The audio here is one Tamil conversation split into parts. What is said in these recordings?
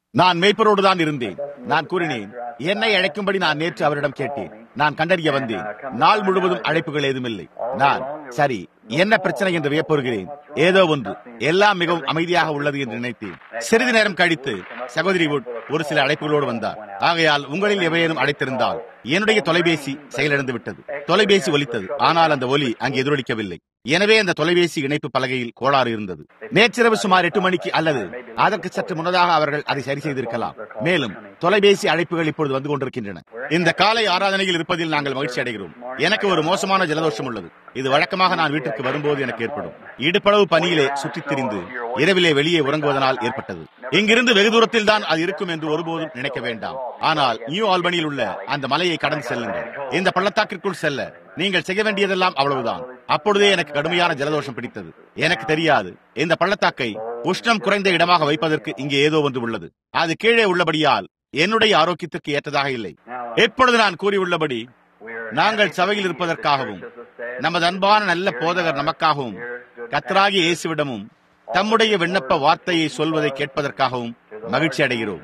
நான் மேய்ப்பரோடு தான் இருந்தேன் நான் கூறினேன் என்னை அழைக்கும்படி நான் நேற்று அவரிடம் கேட்டேன் நான் கண்டறிய வந்தேன் நாள் முழுவதும் அழைப்புகள் ஏதுமில்லை நான் சரி என்ன பிரச்சனை என்று வியப்பொருகிறேன் ஏதோ ஒன்று எல்லாம் மிகவும் அமைதியாக உள்ளது என்று நினைத்தேன் சிறிது நேரம் கழித்து சகோதரி வுட் ஒரு சில அழைப்புகளோடு வந்தார் ஆகையால் உங்களில் எவையேனும் அழைத்திருந்தால் என்னுடைய தொலைபேசி செயலிழந்து விட்டது தொலைபேசி ஒலித்தது ஆனால் அந்த ஒலி அங்கு எதிரொலிக்கவில்லை எனவே அந்த தொலைபேசி இணைப்பு பலகையில் கோளாறு இருந்தது நேற்றிரவு சுமார் எட்டு மணிக்கு அல்லது அதற்கு சற்று முன்னதாக அவர்கள் அதை சரி செய்திருக்கலாம் மேலும் தொலைபேசி அழைப்புகள் இப்பொழுது வந்து கொண்டிருக்கின்றன இந்த காலை ஆராதனையில் இருப்பதில் நாங்கள் மகிழ்ச்சி அடைகிறோம் எனக்கு ஒரு மோசமான ஜலதோஷம் உள்ளது இது வழக்கமாக நான் வீட்டிற்கு வரும்போது எனக்கு ஏற்படும் இடுப்பளவு பனியிலே சுற்றித் திரிந்து இரவிலே வெளியே உறங்குவதனால் ஏற்பட்டது இங்கிருந்து வெகு தூரத்தில் தான் அது இருக்கும் என்று ஒருபோதும் நினைக்க வேண்டாம் ஆனால் நியூ ஆல்பனியில் உள்ள அந்த மலையை கடந்து செல்லுங்கள் இந்த பள்ளத்தாக்கிற்குள் செல்ல நீங்கள் செய்ய வேண்டியதெல்லாம் அவ்வளவுதான் அப்பொழுதே எனக்கு கடுமையான ஜலதோஷம் பிடித்தது எனக்கு தெரியாது இந்த பள்ளத்தாக்கை உஷ்ணம் குறைந்த இடமாக வைப்பதற்கு இங்கே ஏதோ ஒன்று உள்ளது அது கீழே உள்ளபடியால் என்னுடைய ஆரோக்கியத்திற்கு ஏற்றதாக இல்லை எப்பொழுது நான் கூறியுள்ளபடி நாங்கள் சபையில் இருப்பதற்காகவும் நமது அன்பான நல்ல போதகர் நமக்காகவும் கத்தராகி இயேசுவிடமும் தம்முடைய விண்ணப்ப வார்த்தையை சொல்வதை கேட்பதற்காகவும் மகிழ்ச்சி அடைகிறோம்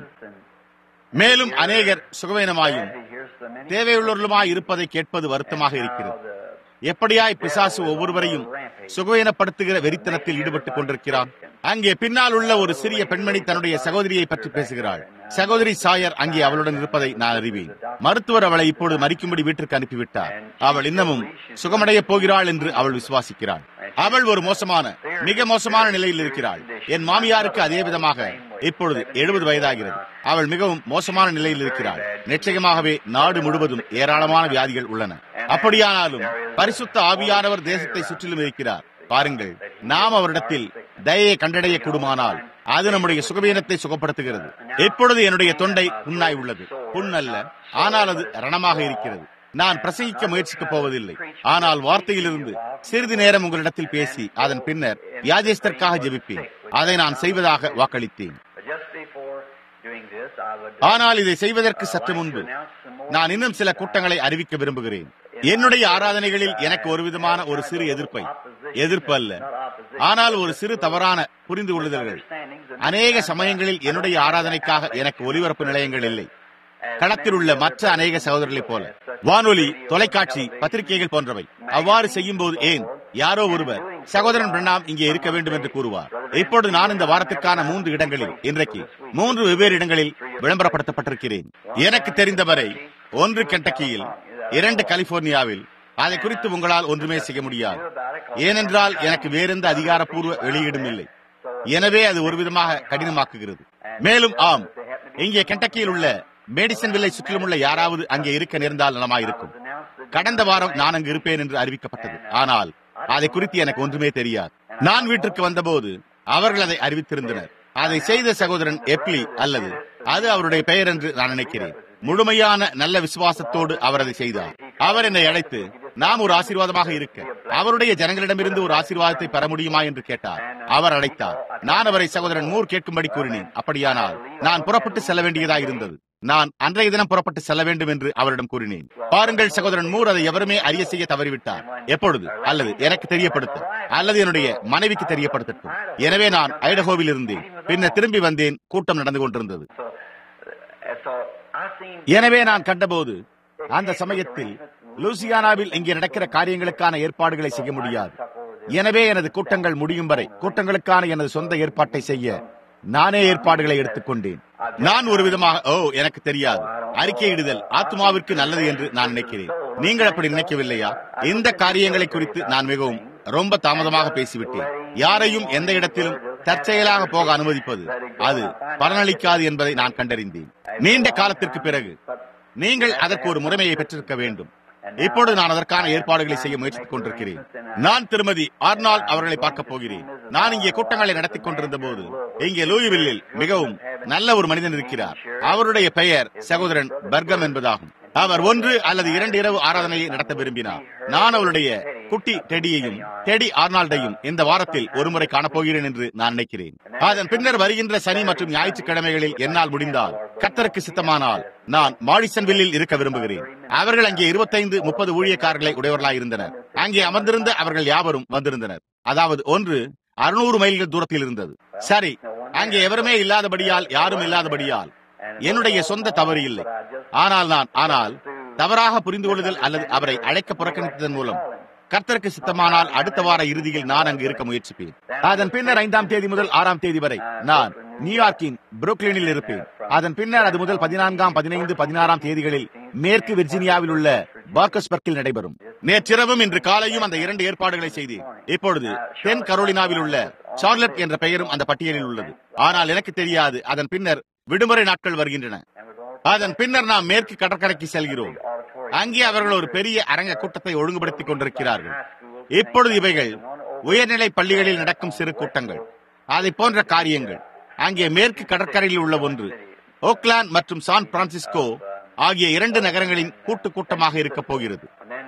மேலும் அநேகர் சுகவீனமாயும் தேவையுள்ளவர்களுமாய் இருப்பதை கேட்பது வருத்தமாக இருக்கிறது எப்படியாய் பிசாசு ஒவ்வொருவரையும் சுகவீனப்படுத்துகிற வெறித்தனத்தில் ஈடுபட்டுக் கொண்டிருக்கிறான் அங்கே பின்னால் உள்ள ஒரு சிறிய பெண்மணி தன்னுடைய சகோதரியை பற்றி பேசுகிறாள் சகோதரி சாயர் அங்கே அவளுடன் இருப்பதை நான் அறிவேன் மருத்துவர் அவளை இப்பொழுது மறிக்கும்படி வீட்டிற்கு அனுப்பிவிட்டார் அவள் இன்னமும் சுகமடைய போகிறாள் என்று அவள் விசுவாசிக்கிறாள் அவள் ஒரு மோசமான மிக மோசமான நிலையில் இருக்கிறாள் என் மாமியாருக்கு அதே விதமாக இப்பொழுது எழுபது வயதாகிறது அவள் மிகவும் மோசமான நிலையில் இருக்கிறாள் நிச்சயமாகவே நாடு முழுவதும் ஏராளமான வியாதிகள் உள்ளன அப்படியானாலும் பரிசுத்த ஆவியானவர் தேசத்தை சுற்றிலும் இருக்கிறார் பாருங்கள் நாம் அவரிடத்தில் தயையை கண்டடைய கூடுமானால் அது நம்முடைய சுகவீனத்தை சுகப்படுத்துகிறது இப்பொழுது என்னுடைய தொண்டை புண்ணாய் உள்ளது புண் அல்ல ஆனால் அது ரணமாக இருக்கிறது நான் பிரசங்கிக்க முயற்சிக்கப் போவதில்லை ஆனால் வார்த்தையிலிருந்து சிறிது நேரம் உங்களிடத்தில் பேசி அதன் பின்னர் வியாஜேஸ்தற்காக ஜெபிப்பேன் அதை நான் செய்வதாக வாக்களித்தேன் ஆனால் இதை செய்வதற்கு சற்று முன்பு நான் இன்னும் சில கூட்டங்களை அறிவிக்க விரும்புகிறேன் என்னுடைய ஆராதனைகளில் எனக்கு ஒரு விதமான ஒரு சிறு எதிர்ப்பை எதிர்ப்பு அல்ல ஆனால் ஒரு சிறு தவறான புரிந்து கொள்ளுதல்கள் அநேக சமயங்களில் என்னுடைய ஆராதனைக்காக எனக்கு ஒலிபரப்பு நிலையங்கள் இல்லை களத்தில் உள்ள மற்ற அநேக சகோதரர்களைப் போல வானொலி தொலைக்காட்சி பத்திரிகைகள் போன்றவை அவ்வாறு செய்யும் போது ஏன் யாரோ ஒருவர் சகோதரன் பிரணாம் இங்கே இருக்க வேண்டும் என்று கூறுவார் இப்பொழுது நான் இந்த வாரத்திற்கான மூன்று இடங்களில் இன்றைக்கு மூன்று வெவ்வேறு இடங்களில் விளம்பரப்படுத்தப்பட்டிருக்கிறேன் எனக்கு தெரிந்தவரை ஒன்று கெண்டக்கியில் இரண்டு கலிபோர்னியாவில் அதை குறித்து உங்களால் ஒன்றுமே செய்ய முடியாது ஏனென்றால் எனக்கு வேறெந்த அதிகாரப்பூர்வ வெளியீடும் இல்லை எனவே அது ஒரு விதமாக கடினமாக்குகிறது மேலும் ஆம் இங்கே கெண்டக்கியில் உள்ள மேடிசன் வில்லை சுற்றிலும் உள்ள யாராவது அங்கே இருக்க நேர்ந்தால் நலமாயிருக்கும் கடந்த வாரம் நான் அங்கு இருப்பேன் என்று அறிவிக்கப்பட்டது ஆனால் அதை குறித்து எனக்கு ஒன்றுமே தெரியாது நான் வீட்டிற்கு வந்தபோது அவர்கள் அதை அறிவித்திருந்தனர் அதை செய்த சகோதரன் எப்லி அல்லது அது அவருடைய பெயர் என்று நான் நினைக்கிறேன் முழுமையான நல்ல விசுவாசத்தோடு அவர் அதை செய்தார் அவர் என்னை அழைத்து நாம் ஒரு ஆசீர்வாதமாக இருக்க அவருடைய ஜனங்களிடமிருந்து ஒரு ஆசீர்வாதத்தை பெற முடியுமா என்று கேட்டார் அவர் அழைத்தார் நான் அவரை சகோதரன் மூர் கேட்கும்படி கூறினேன் அப்படியானால் நான் புறப்பட்டு செல்ல வேண்டியதாக இருந்தது நான் அன்றைய தினம் புறப்பட்டு செல்ல வேண்டும் என்று அவரிடம் கூறினேன் பாருங்கள் சகோதரன் மூர் அதை எவருமே அறிய செய்ய தவறிவிட்டார் எப்பொழுது அல்லது எனக்கு தெரியப்படுத்த அல்லது என்னுடைய மனைவிக்கு தெரியப்படுத்தட்டும் எனவே நான் ஐடஹோவில் இருந்தேன் பின்னர் திரும்பி வந்தேன் கூட்டம் நடந்து கொண்டிருந்தது எனவே நான் கண்டபோது அந்த சமயத்தில் லூசியானாவில் இங்கே நடக்கிற காரியங்களுக்கான ஏற்பாடுகளை செய்ய முடியாது எனவே எனது கூட்டங்கள் முடியும் வரை கூட்டங்களுக்கான எனது சொந்த ஏற்பாட்டை செய்ய நானே ஏற்பாடுகளை எடுத்துக்கொண்டேன் நான் ஒரு விதமாக ஓ எனக்கு தெரியாது அறிக்கையிடுதல் ஆத்மாவிற்கு நல்லது என்று நான் நினைக்கிறேன் நீங்கள் அப்படி நினைக்கவில்லையா இந்த காரியங்களை குறித்து நான் மிகவும் ரொம்ப தாமதமாக பேசிவிட்டேன் யாரையும் எந்த இடத்திலும் தற்செயலாக போக அனுமதிப்பது அது பலனளிக்காது என்பதை நான் கண்டறிந்தேன் நீண்ட காலத்திற்கு பிறகு நீங்கள் அதற்கு ஒரு முறைமையை பெற்றிருக்க வேண்டும் இப்பொழுது நான் அதற்கான ஏற்பாடுகளை செய்ய முயற்சித்துக் கொண்டிருக்கிறேன் நான் திருமதி ஆர்னால் அவர்களை பார்க்க போகிறேன் நான் இங்கே கூட்டங்களை நடத்திக் கொண்டிருந்த போது இங்கே லூயிவில்லில் மிகவும் நல்ல ஒரு மனிதன் இருக்கிறார் அவருடைய பெயர் சகோதரன் பர்கம் என்பதாகும் அவர் ஒன்று அல்லது இரண்டு இரவு ஆராதனையை நடத்த விரும்பினார் நான் அவருடைய குட்டி டெடியையும் டெடி ஆர்னால்டையும் இந்த வாரத்தில் ஒருமுறை காணப்போகிறேன் என்று நான் நினைக்கிறேன் அதன் பின்னர் வருகின்ற சனி மற்றும் ஞாயிற்றுக்கிழமைகளில் என்னால் முடிந்தால் கத்தருக்கு சித்தமானால் நான் மாடிசன்வில்லில் இருக்க விரும்புகிறேன் அவர்கள் அங்கே இருபத்தைந்து முப்பது ஊழியக்காரர்களை உடையவர்களாய் இருந்தனர் அங்கே அமர்ந்திருந்த அவர்கள் யாவரும் வந்திருந்தனர் அதாவது ஒன்று அறுநூறு மைல்கள் தூரத்தில் இருந்தது சரி அங்கே எவருமே இல்லாதபடியால் யாரும் இல்லாதபடியால் என்னுடைய சொந்த தவறு இல்லை ஆனால் நான் ஆனால் தவறாக புரிந்து கொள்ளுதல் அல்லது அவரை அழைக்க புறக்கணித்ததன் மூலம் கர்த்தருக்கு சித்தமானால் அடுத்த வார இறுதியில் நான் அங்கு இருக்க முயற்சிப்பேன் அதன் பின்னர் ஐந்தாம் தேதி முதல் ஆறாம் தேதி வரை நான் நியூயார்க்கின் புரோக்லினில் இருப்பேன் அதன் பின்னர் அது முதல் பதினான்காம் பதினைந்து பதினாறாம் தேதிகளில் மேற்கு விர்ஜீனியாவில் உள்ள பார்க்கஸ்பர்க்கில் நடைபெறும் நேற்றிரவும் இன்று காலையும் அந்த இரண்டு ஏற்பாடுகளை செய்தேன் இப்பொழுது தென் கரோலினாவில் உள்ள சார்லட் என்ற பெயரும் அந்த பட்டியலில் உள்ளது ஆனால் எனக்கு தெரியாது அதன் பின்னர் விடுமுறை நாட்கள் வருகின்றன அதன் பின்னர் நாம் மேற்கு கடற்கரைக்கு செல்கிறோம் அங்கே அவர்கள் ஒரு பெரிய அரங்க கூட்டத்தை ஒழுங்குபடுத்திக் கொண்டிருக்கிறார்கள் இப்பொழுது இவைகள் உயர்நிலை பள்ளிகளில் நடக்கும் சிறு கூட்டங்கள் அதை போன்ற காரியங்கள் அங்கே மேற்கு கடற்கரையில் உள்ள ஒன்று ஓக்லாந்து மற்றும் சான் பிரான்சிஸ்கோ ஆகிய இரண்டு நகரங்களின் கூட்டு கூட்டமாக இருக்க போகிறது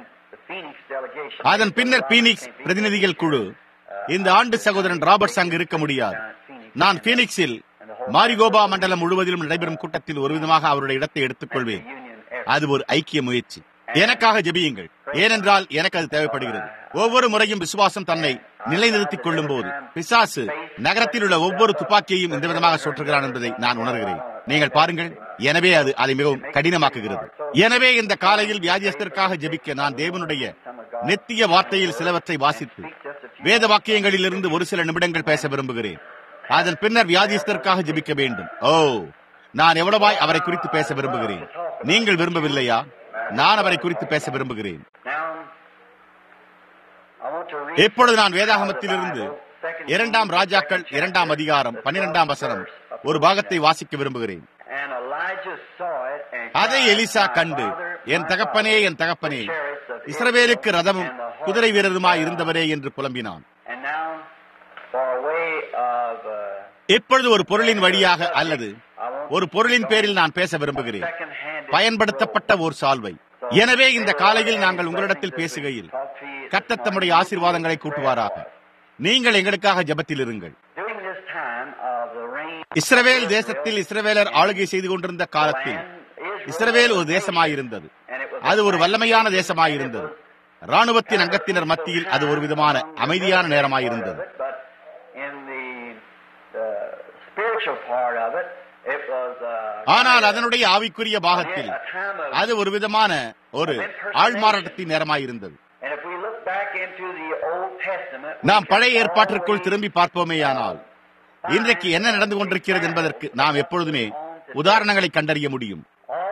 அதன் பின்னர் பீனிக்ஸ் பிரதிநிதிகள் குழு இந்த ஆண்டு சகோதரன் ராபர்ட்ஸ் அங்கு இருக்க முடியாது நான் பீனிக்ஸில் மாரிகோபா மண்டலம் முழுவதிலும் நடைபெறும் கூட்டத்தில் ஒரு விதமாக அவருடைய இடத்தை எடுத்துக் கொள்வேன் அது ஒரு ஐக்கிய முயற்சி எனக்காக ஜெபியுங்கள் ஏனென்றால் எனக்கு அது தேவைப்படுகிறது ஒவ்வொரு முறையும் விசுவாசம் தன்னை நிலைநிறுத்திக் கொள்ளும் போது பிசாசு நகரத்தில் உள்ள ஒவ்வொரு துப்பாக்கியையும் இந்த விதமாக சுற்றுகிறான் என்பதை நான் உணர்கிறேன் நீங்கள் பாருங்கள் எனவே அது அதை மிகவும் கடினமாக்குகிறது எனவே இந்த காலையில் வியாதியஸ்தருக்காக ஜெபிக்க நான் தேவனுடைய நெத்திய வார்த்தையில் சிலவற்றை வாசித்து வேத வாக்கியங்களிலிருந்து ஒரு சில நிமிடங்கள் பேச விரும்புகிறேன் அதன் பின்னர் வியாதியஸ்தருக்காக ஜெபிக்க வேண்டும் ஓ நான் எவ்வளவாய் அவரை குறித்து பேச விரும்புகிறேன் நீங்கள் விரும்பவில்லையா நான் அவரை குறித்து பேச விரும்புகிறேன் இப்பொழுது நான் வேதாகமத்திலிருந்து இரண்டாம் ராஜாக்கள் இரண்டாம் அதிகாரம் பன்னிரெண்டாம் வசனம் ஒரு பாகத்தை வாசிக்க விரும்புகிறேன் அதை எலிசா கண்டு என் தகப்பனே என் தகப்பனே இஸ்ரவேலுக்கு ரதமும் குதிரை வீரருமாய் இருந்தவரே என்று புலம்பினான் இப்பொழுது ஒரு பொருளின் வழியாக அல்லது ஒரு பொருளின் பேரில் நான் பேச விரும்புகிறேன் பயன்படுத்தப்பட்ட ஒரு சால்வை எனவே இந்த காலையில் நாங்கள் உங்களிடத்தில் பேசுகையில் கர்த்தர் தம்முடைய ஆசீர்வாதங்களை கூட்டுவாராக நீங்கள் எங்களுக்காக ஜெபத்தில் இருங்கள் இஸ்ரவேல் தேசத்தில் இஸ்ரவேலர் ஆளுகை செய்து கொண்டிருந்த காலத்தில் இஸ்ரவேல் ஒரு தேசமாயிருந்தது அது ஒரு வல்லமையான தேசமாயிருந்தது ராணுவத்தின் அங்கத்தினர் மத்தியில் அது ஒரு விதமான அமைதியான நேரமாயிருந்தது ஆனால் அதனுடைய ஆவிக்குரிய பாகத்தில் அது ஒரு விதமான ஒரு ஆள்மாறாட்டத்தின் நேரமாயிருந்தது நாம் பழைய ஏற்பாட்டிற்குள் திரும்பி பார்ப்போமேயானால் இன்றைக்கு என்ன நடந்து கொண்டிருக்கிறது என்பதற்கு நாம் எப்பொழுதுமே உதாரணங்களை கண்டறிய முடியும்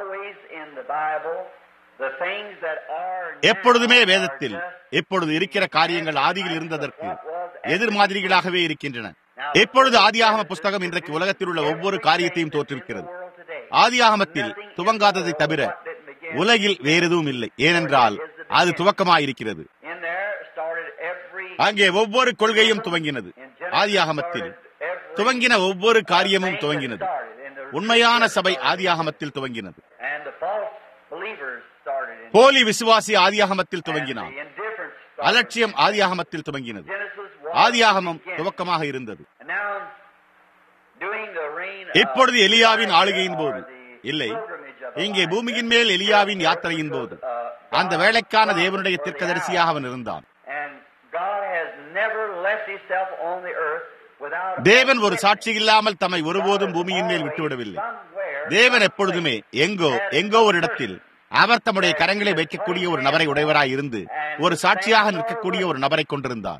எப்பொழுதுமே வேதத்தில் எப்பொழுது இருக்கிற காரியங்கள் ஆதியில் இருந்ததற்கு எதிர்மாதிரிகளாகவே இருக்கின்றன எப்பொழுது ஆதியாகம புஸ்தகம் இன்றைக்கு உலகத்தில் உள்ள ஒவ்வொரு காரியத்தையும் தோற்றுவிக்கிறது ஆதியாகமத்தில் துவங்காததை தவிர உலகில் வேறு எதுவும் இல்லை ஏனென்றால் அது துவக்கமாயிருக்கிறது அங்கே ஒவ்வொரு கொள்கையும் துவங்கினது ஆதியாகமத்தில் துவங்கின ஒவ்வொரு காரியமும் துவங்கினது உண்மையான சபை ஆதியாகமத்தில் துவங்கினது போலி விசுவாசி ஆதியாகமத்தில் துவங்கினான் அலட்சியம் ஆதியாகமத்தில் துவங்கினது ஆதியாகமம் துவக்கமாக இருந்தது இப்பொழுது எலியாவின் ஆளுகையின் போது இல்லை இங்கே பூமியின் மேல் எலியாவின் யாத்திரையின் போது அந்த வேலைக்கான தேவனுடைய தீர்க்கதரிசியாக அவன் இருந்தான் தேவன் ஒரு சாட்சி இல்லாமல் தம்மை ஒருபோதும் பூமியின் மேல் விட்டுவிடவில்லை தேவன் எப்பொழுதுமே எங்கோ எங்கோ ஒரு இடத்தில் அவர் தம்முடைய கரங்களை வைக்கக்கூடிய ஒரு நபரை உடையவராய் இருந்து ஒரு சாட்சியாக நிற்கக்கூடிய ஒரு நபரை கொண்டிருந்தார்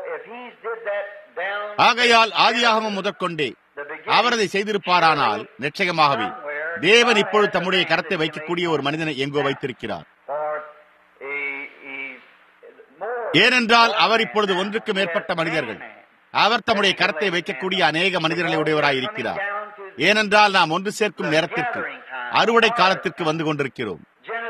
ஆகையால் ஆதியாகமம் முதற்கொண்டே அவர் அதை செய்திருப்பாரானால் நிச்சயமாகவே தேவன் இப்பொழுது தம்முடைய கரத்தை வைக்கக்கூடிய ஒரு மனிதனை எங்கோ வைத்திருக்கிறார் ஏனென்றால் அவர் இப்பொழுது ஒன்றுக்கு மேற்பட்ட மனிதர்கள் அவர் தம்முடைய கரத்தை வைக்கக்கூடிய அநேக மனிதர்களை உடையவராய் இருக்கிறார் ஏனென்றால் நாம் ஒன்று சேர்க்கும் நேரத்திற்கு அறுவடை காலத்திற்கு வந்து கொண்டிருக்கிறோம்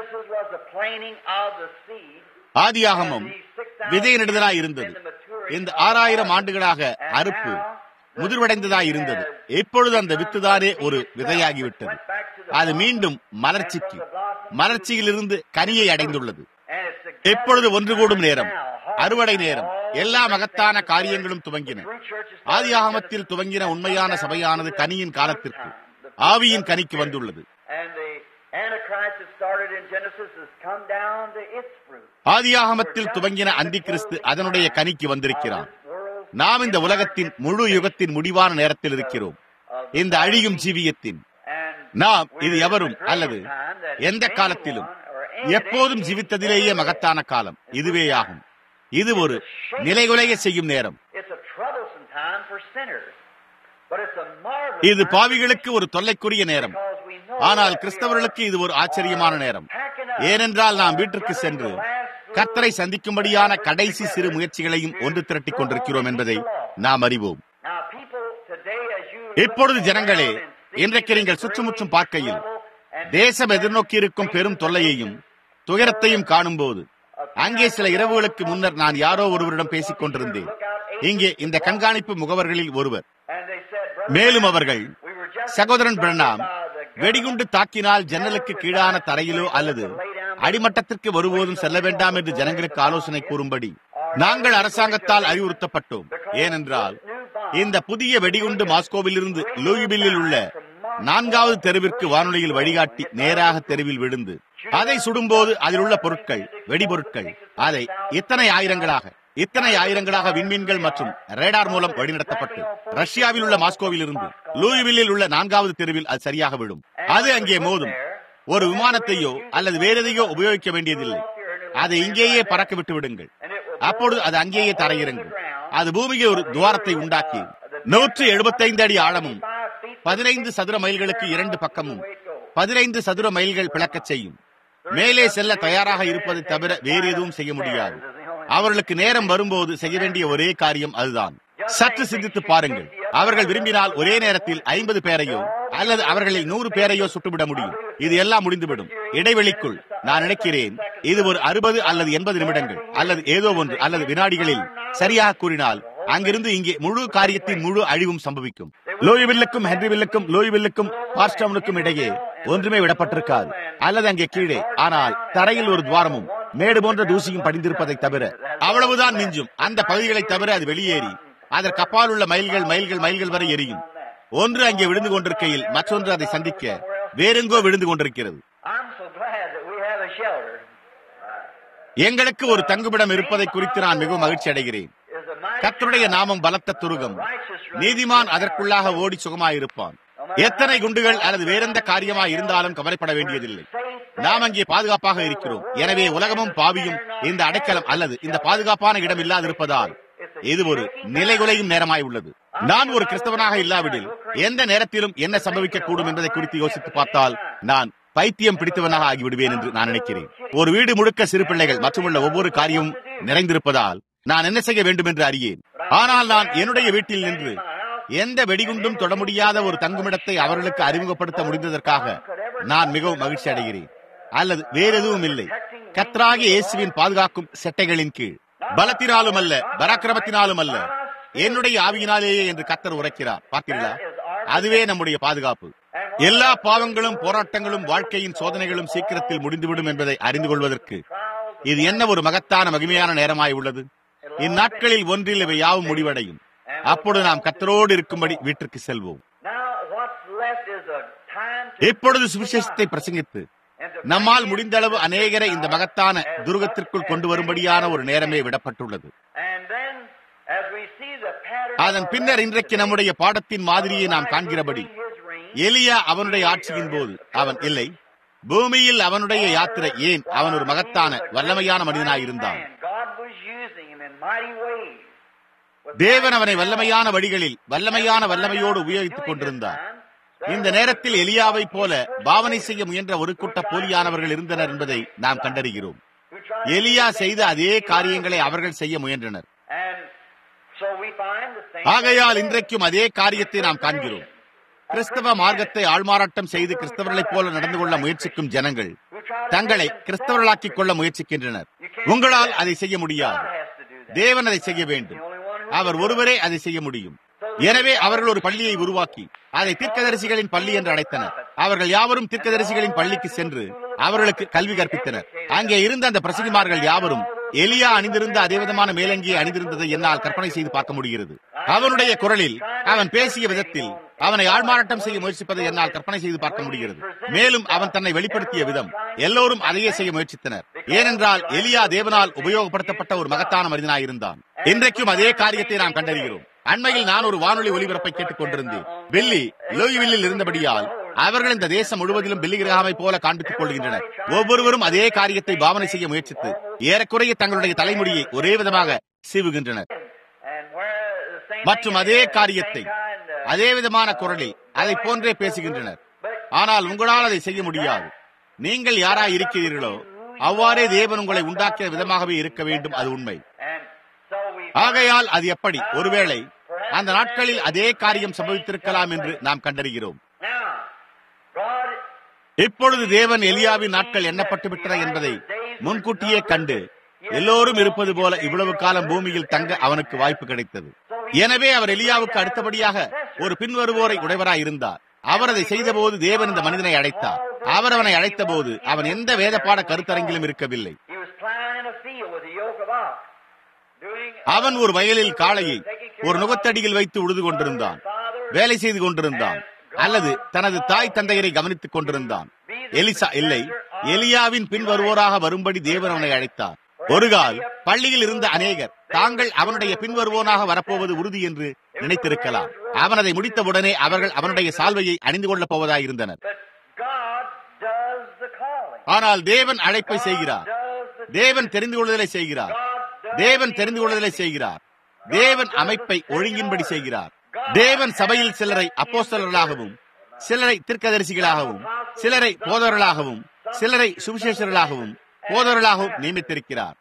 ஆதியாகமம் விதை நெடுதலாய் இருந்தது இந்த ஆறாயிரம் ஆண்டுகளாக அறுப்பு முதிர்வடைந்ததாய் இருந்தது இப்பொழுது அந்த வித்துதானே ஒரு விதையாகிவிட்டது அது மீண்டும் மலர்ச்சிக்கு மலர்ச்சியிலிருந்து கனியை அடைந்துள்ளது இப்பொழுது ஒன்று கூடும் நேரம் அறுவடை நேரம் எல்லா மகத்தான காரியங்களும் துவங்கின ஆதியாகமத்தில் துவங்கின உண்மையான சபையானது கனியின் காலத்திற்கு ஆவியின் கனிக்கு வந்துள்ளது ஆதியாகமத்தில் துவங்கின அந்தி கிறிஸ்து அதனுடைய கனிக்கு வந்திருக்கிறார் நாம் இந்த உலகத்தின் முழு யுகத்தின் முடிவான நேரத்தில் இருக்கிறோம் இந்த அழியும் ஜீவியத்தின் நாம் இது எவரும் அல்லது எந்த காலத்திலும் எப்போதும் ஜீவித்ததிலேயே மகத்தான காலம் இதுவேயாகும் இது ஒரு நிலைகுலைய செய்யும் நேரம் இது பாவிகளுக்கு ஒரு தொல்லைக்குரிய நேரம் ஆனால் கிறிஸ்தவர்களுக்கு இது ஒரு ஆச்சரியமான நேரம் ஏனென்றால் நாம் வீட்டிற்கு சென்று கர்த்தரை சந்திக்கும்படியான கடைசி சிறு முயற்சிகளையும் ஒன்று திரட்டிக் கொண்டிருக்கிறோம் என்பதை நாம் அறிவோம் இப்பொழுது ஜனங்களே இன்றைக்கு நீங்கள் சுற்றுமுற்றும் பார்க்கையில் தேசம் எதிர்நோக்கி இருக்கும் பெரும் தொல்லையையும் துயரத்தையும் காணும்போது அங்கே சில இரவுகளுக்கு முன்னர் நான் யாரோ ஒருவரிடம் பேசிக் கொண்டிருந்தேன் இங்கே இந்த கண்காணிப்பு முகவர்களில் ஒருவர் மேலும் அவர்கள் சகோதரன் பிரணாம் வெடிகுண்டு தாக்கினால் ஜன்னலுக்கு கீழான தரையிலோ அல்லது அடிமட்டத்திற்கு ஒருபோதும் செல்ல வேண்டாம் என்று ஜனங்களுக்கு ஆலோசனை கூறும்படி நாங்கள் அரசாங்கத்தால் அறிவுறுத்தப்பட்டோம் ஏனென்றால் இந்த புதிய வெடிகுண்டு மாஸ்கோவில் இருந்து லூயிபில்லில் உள்ள நான்காவது தெருவிற்கு வானொலியில் வழிகாட்டி நேராக தெருவில் விழுந்து அதை சுடும்போது அதில் உள்ள பொருட்கள் வெடிபொருட்கள் அதை இத்தனை ஆயிரங்களாக இத்தனை ஆயிரங்களாக விண்மீன்கள் மற்றும் ரேடார் மூலம் வழிநடத்தப்பட்டு ரஷ்யாவில் உள்ள மாஸ்கோவில் இருந்து லூயிவில்லில் உள்ள நான்காவது தெருவில் அது சரியாக விடும் அது அங்கே மோதும் ஒரு விமானத்தையோ அல்லது வேறெதையோ உபயோகிக்க வேண்டியதில்லை அதை இங்கேயே பறக்க விட்டு விடுங்கள் அப்பொழுது அது அங்கேயே தரையிறங்கும் அது பூமிக்கு ஒரு துவாரத்தை உண்டாக்கி நூற்று எழுபத்தைந்து அடி ஆழமும் பதினைந்து சதுர மைல்களுக்கு இரண்டு பக்கமும் பதினைந்து சதுர மைல்கள் பிளக்கச் செய்யும் மேலே செல்ல தயாராக இருப்பதை தவிர வேறு எதுவும் செய்ய முடியாது அவர்களுக்கு நேரம் வரும்போது செய்ய வேண்டிய ஒரே காரியம் அதுதான் சற்று சிந்தித்து பாருங்கள் அவர்கள் விரும்பினால் ஒரே நேரத்தில் ஐம்பது பேரையோ அல்லது அவர்களில் நூறு பேரையோ சுட்டுவிட முடியும் இது எல்லாம் முடிந்துவிடும் இடைவெளிக்குள் நான் நினைக்கிறேன் இது ஒரு அறுபது அல்லது எண்பது நிமிடங்கள் அல்லது ஏதோ ஒன்று அல்லது வினாடிகளில் சரியாக கூறினால் அங்கிருந்து இங்கே முழு காரியத்தின் முழு அழிவும் சம்பவிக்கும் லோயிவில்லுக்கும் ஹென்ரிவில்லுக்கும் லோயிவில்லுக்கும் பார்ஸ்டவுனுக்கும் இடையே ஒன்றுமே விடப்பட்டிருக்காது அல்லது அங்கே கீழே ஆனால் தரையில் ஒரு துவாரமும் மேடு போன்ற தூசியும் படிந்திருப்பதை தவிர அவ்வளவுதான் மிஞ்சும் அந்த பகுதிகளை தவிர அது வெளியேறி அதற்கு அப்பால் உள்ள மைல்கள் மைல்கள் மைல்கள் வரை எரியும் ஒன்று அங்கே விழுந்து கொண்டிருக்கையில் மற்றொன்று அதை சந்திக்க வேறெங்கோ விழுந்து கொண்டிருக்கிறது எங்களுக்கு ஒரு தங்குமிடம் இருப்பதை குறித்து நான் மிகவும் மகிழ்ச்சி அடைகிறேன் கத்தருடைய நாமம் பலத்த துருகம் நீதிமான் அதற்குள்ளாக ஓடி சுகமாயிருப்பான் எத்தனை குண்டுகள் அல்லது வேறெந்த காரியமா இருந்தாலும் கவலைப்பட வேண்டியதில்லை நாம் அங்கே பாதுகாப்பாக இருக்கிறோம் எனவே உலகமும் பாவியும் இந்த அடைக்கலம் அல்லது இந்த பாதுகாப்பான இடம் இல்லாதிருப்பதால் இது ஒரு நிலைகுலையும் நேரமாய் உள்ளது நான் ஒரு கிறிஸ்தவனாக இல்லாவிடில் எந்த நேரத்திலும் என்ன சம்பவிக்க கூடும் என்பதை குறித்து யோசித்து பார்த்தால் நான் பைத்தியம் பிடித்தவனாக ஆகிவிடுவேன் என்று நான் நினைக்கிறேன் ஒரு வீடு முழுக்க சிறு பிள்ளைகள் மற்றும் உள்ள ஒவ்வொரு காரியமும் நிறைந்திருப்பதால் நான் என்ன செய்ய வேண்டும் என்று அறியேன் ஆனால் நான் என்னுடைய வீட்டில் நின்று எந்த வெடிகுண்டும் தொட முடியாத ஒரு தங்குமிடத்தை அவர்களுக்கு அறிமுகப்படுத்த முடிந்ததற்காக நான் மிகவும் மகிழ்ச்சி அடைகிறேன் அல்லது வேற எதுவும் இல்லை கத்ராகி இயேசுவின் பாதுகாக்கும் செட்டைகளின் கீழ் பலத்தினாலும் அல்ல பராக்கிரமத்தினாலும் அல்ல என்னுடைய ஆவியினாலேயே என்று கத்தர் உரைக்கிறார் பார்த்தீர்களா அதுவே நம்முடைய பாதுகாப்பு எல்லா பாவங்களும் போராட்டங்களும் வாழ்க்கையின் சோதனைகளும் சீக்கிரத்தில் முடிந்துவிடும் என்பதை அறிந்து கொள்வதற்கு இது என்ன ஒரு மகத்தான மகிமையான நேரமாய் உள்ளது இந்நாட்களில் ஒன்றில் இவை யாவும் முடிவடையும் அப்பொழுது நாம் கத்தரோடு இருக்கும்படி வீட்டிற்கு செல்வோம் இப்பொழுது சுவிசேஷத்தை பிரசங்கித்து நம்மால் முடிந்த அளவு அநேகரை இந்த மகத்தான துருகத்திற்குள் கொண்டு வரும்படியான ஒரு நேரமே விடப்பட்டுள்ளது அதன் பின்னர் இன்றைக்கு நம்முடைய பாடத்தின் மாதிரியை நாம் காண்கிறபடி எலியா அவனுடைய ஆட்சியின் போது அவன் இல்லை பூமியில் அவனுடைய யாத்திரை ஏன் அவன் ஒரு மகத்தான வல்லமையான மனிதனாய் இருந்தான் தேவன் அவனை வல்லமையான வழிகளில் வல்லமையான வல்லமையோடு உபயோகித்துக் கொண்டிருந்தார் இந்த நேரத்தில் எலியாவை போல பாவனை செய்ய முயன்ற ஒரு கூட்ட போலியானவர்கள் இருந்தனர் என்பதை நாம் கண்டறிகிறோம் எலியா செய்த அதே காரியங்களை அவர்கள் செய்ய முயன்றனர் ஆகையால் இன்றைக்கும் அதே காரியத்தை நாம் காண்கிறோம் கிறிஸ்தவ மார்க்கத்தை ஆள்மாறாட்டம் செய்து கிறிஸ்தவர்களைப் போல நடந்து கொள்ள முயற்சிக்கும் ஜனங்கள் தங்களை கிறிஸ்தவர்களாக்கிக் கொள்ள முயற்சிக்கின்றனர் உங்களால் அதை செய்ய முடியாது தேவன் அதை செய்ய வேண்டும் அவர் ஒருவரே அதை செய்ய முடியும் எனவே அவர்கள் ஒரு பள்ளியை உருவாக்கி அதை தீர்க்கதரிசிகளின் பள்ளி என்று அழைத்தனர் அவர்கள் யாவரும் தீர்க்கதரிசிகளின் பள்ளிக்கு சென்று அவர்களுக்கு கல்வி கற்பித்தனர் அங்கே இருந்த அந்த பிரசங்கிமார்கள் யாவரும் எலியா அணிந்திருந்த அதே விதமான மேலங்கியை அணிந்திருந்ததை என்னால் கற்பனை செய்து பார்க்க முடிகிறது அவனுடைய குரலில் அவன் பேசிய விதத்தில் அவனை ஆள்மாறாட்டம் செய்ய முயற்சிப்பதை என்னால் கற்பனை செய்து பார்க்க முடிகிறது மேலும் அவன் தன்னை வெளிப்படுத்திய விதம் எல்லோரும் அதையே செய்ய முயற்சித்தனர் ஏனென்றால் எலியா தேவனால் உபயோகப்படுத்தப்பட்ட ஒரு மகத்தான மனிதனாயிருந்தான் இன்றைக்கும் அதே காரியத்தை நாம் கண்டறிகிறோம் அண்மையில் நான் ஒரு வானொலி ஒலிபரப்பை கேட்டுக் கொண்டிருந்தேன் பில்லி லோய்வில்லில் இருந்தபடியால் அவர்கள் இந்த தேசம் முழுவதிலும் பில்லி கிரகாமை போல காண்பித்துக் கொள்கின்றனர் ஒவ்வொருவரும் அதே காரியத்தை பாவனை செய்ய முயற்சித்து ஏறக்குறைய தங்களுடைய தலைமுடியை ஒரே விதமாக சீவுகின்றனர் மற்றும் அதே காரியத்தை அதே விதமான குரலில் அதை போன்றே பேசுகின்றனர் ஆனால் உங்களால் அதை செய்ய முடியாது நீங்கள் யாராய் இருக்கிறீர்களோ அவ்வாறே தேவன் உங்களை உண்டாக்கிய விதமாகவே இருக்க வேண்டும் அது உண்மை ஆகையால் அது எப்படி ஒருவேளை அந்த நாட்களில் அதே காரியம் சம்பவித்திருக்கலாம் என்று நாம் கண்டறிகிறோம் இப்பொழுது தேவன் எலியாவின் நாட்கள் எண்ணப்பட்டு விட்டன என்பதை முன்கூட்டியே கண்டு எல்லோரும் இருப்பது போல இவ்வளவு காலம் பூமியில் தங்க அவனுக்கு வாய்ப்பு கிடைத்தது எனவே அவர் எலியாவுக்கு அடுத்தபடியாக ஒரு பின்வருவோரை உடையவராய் இருந்தார் அவர் அதை செய்தபோது தேவன் இந்த மனிதனை அழைத்தார் அவர் அவனை அழைத்த போது அவன் எந்த வேதப்பாட கருத்தரங்கிலும் இருக்கவில்லை அவன் ஒரு வயலில் காளையை ஒரு நுகத்தடியில் வைத்து உழுது கொண்டிருந்தான் வேலை செய்து கொண்டிருந்தான் அல்லது தனது தாய் தந்தையரை கவனித்துக் கொண்டிருந்தான் எலிசா இல்லை எலியாவின் பின் வருவோராக வரும்படி தேவன் அவனை அழைத்தார் ஒருகால் பள்ளியில் இருந்த அநேகர் தாங்கள் அவனுடைய பின்வருவோனாக வரப்போவது உறுதி என்று நினைத்திருக்கலாம் அவன் அதை முடித்தவுடனே அவர்கள் அவனுடைய சால்வையை அணிந்து கொள்ளப் போவதாயிருந்தனர் ஆனால் தேவன் அழைப்பை செய்கிறார் தேவன் தெரிந்து கொள்ளுதலை செய்கிறார் தேவன் தெரிந்து கொள்ளுதலை செய்கிறார் தேவன் அமைப்பை ஒழுங்கின்படி செய்கிறார் தேவன் சபையில் சிலரை அப்போஸ்தலர்களாகவும் சிலரை திருக்கதரிசிகளாகவும் சிலரை போதவர்களாகவும் சிலரை சுவிசேஷர்களாகவும் போதவர்களாகவும் நியமித்திருக்கிறார்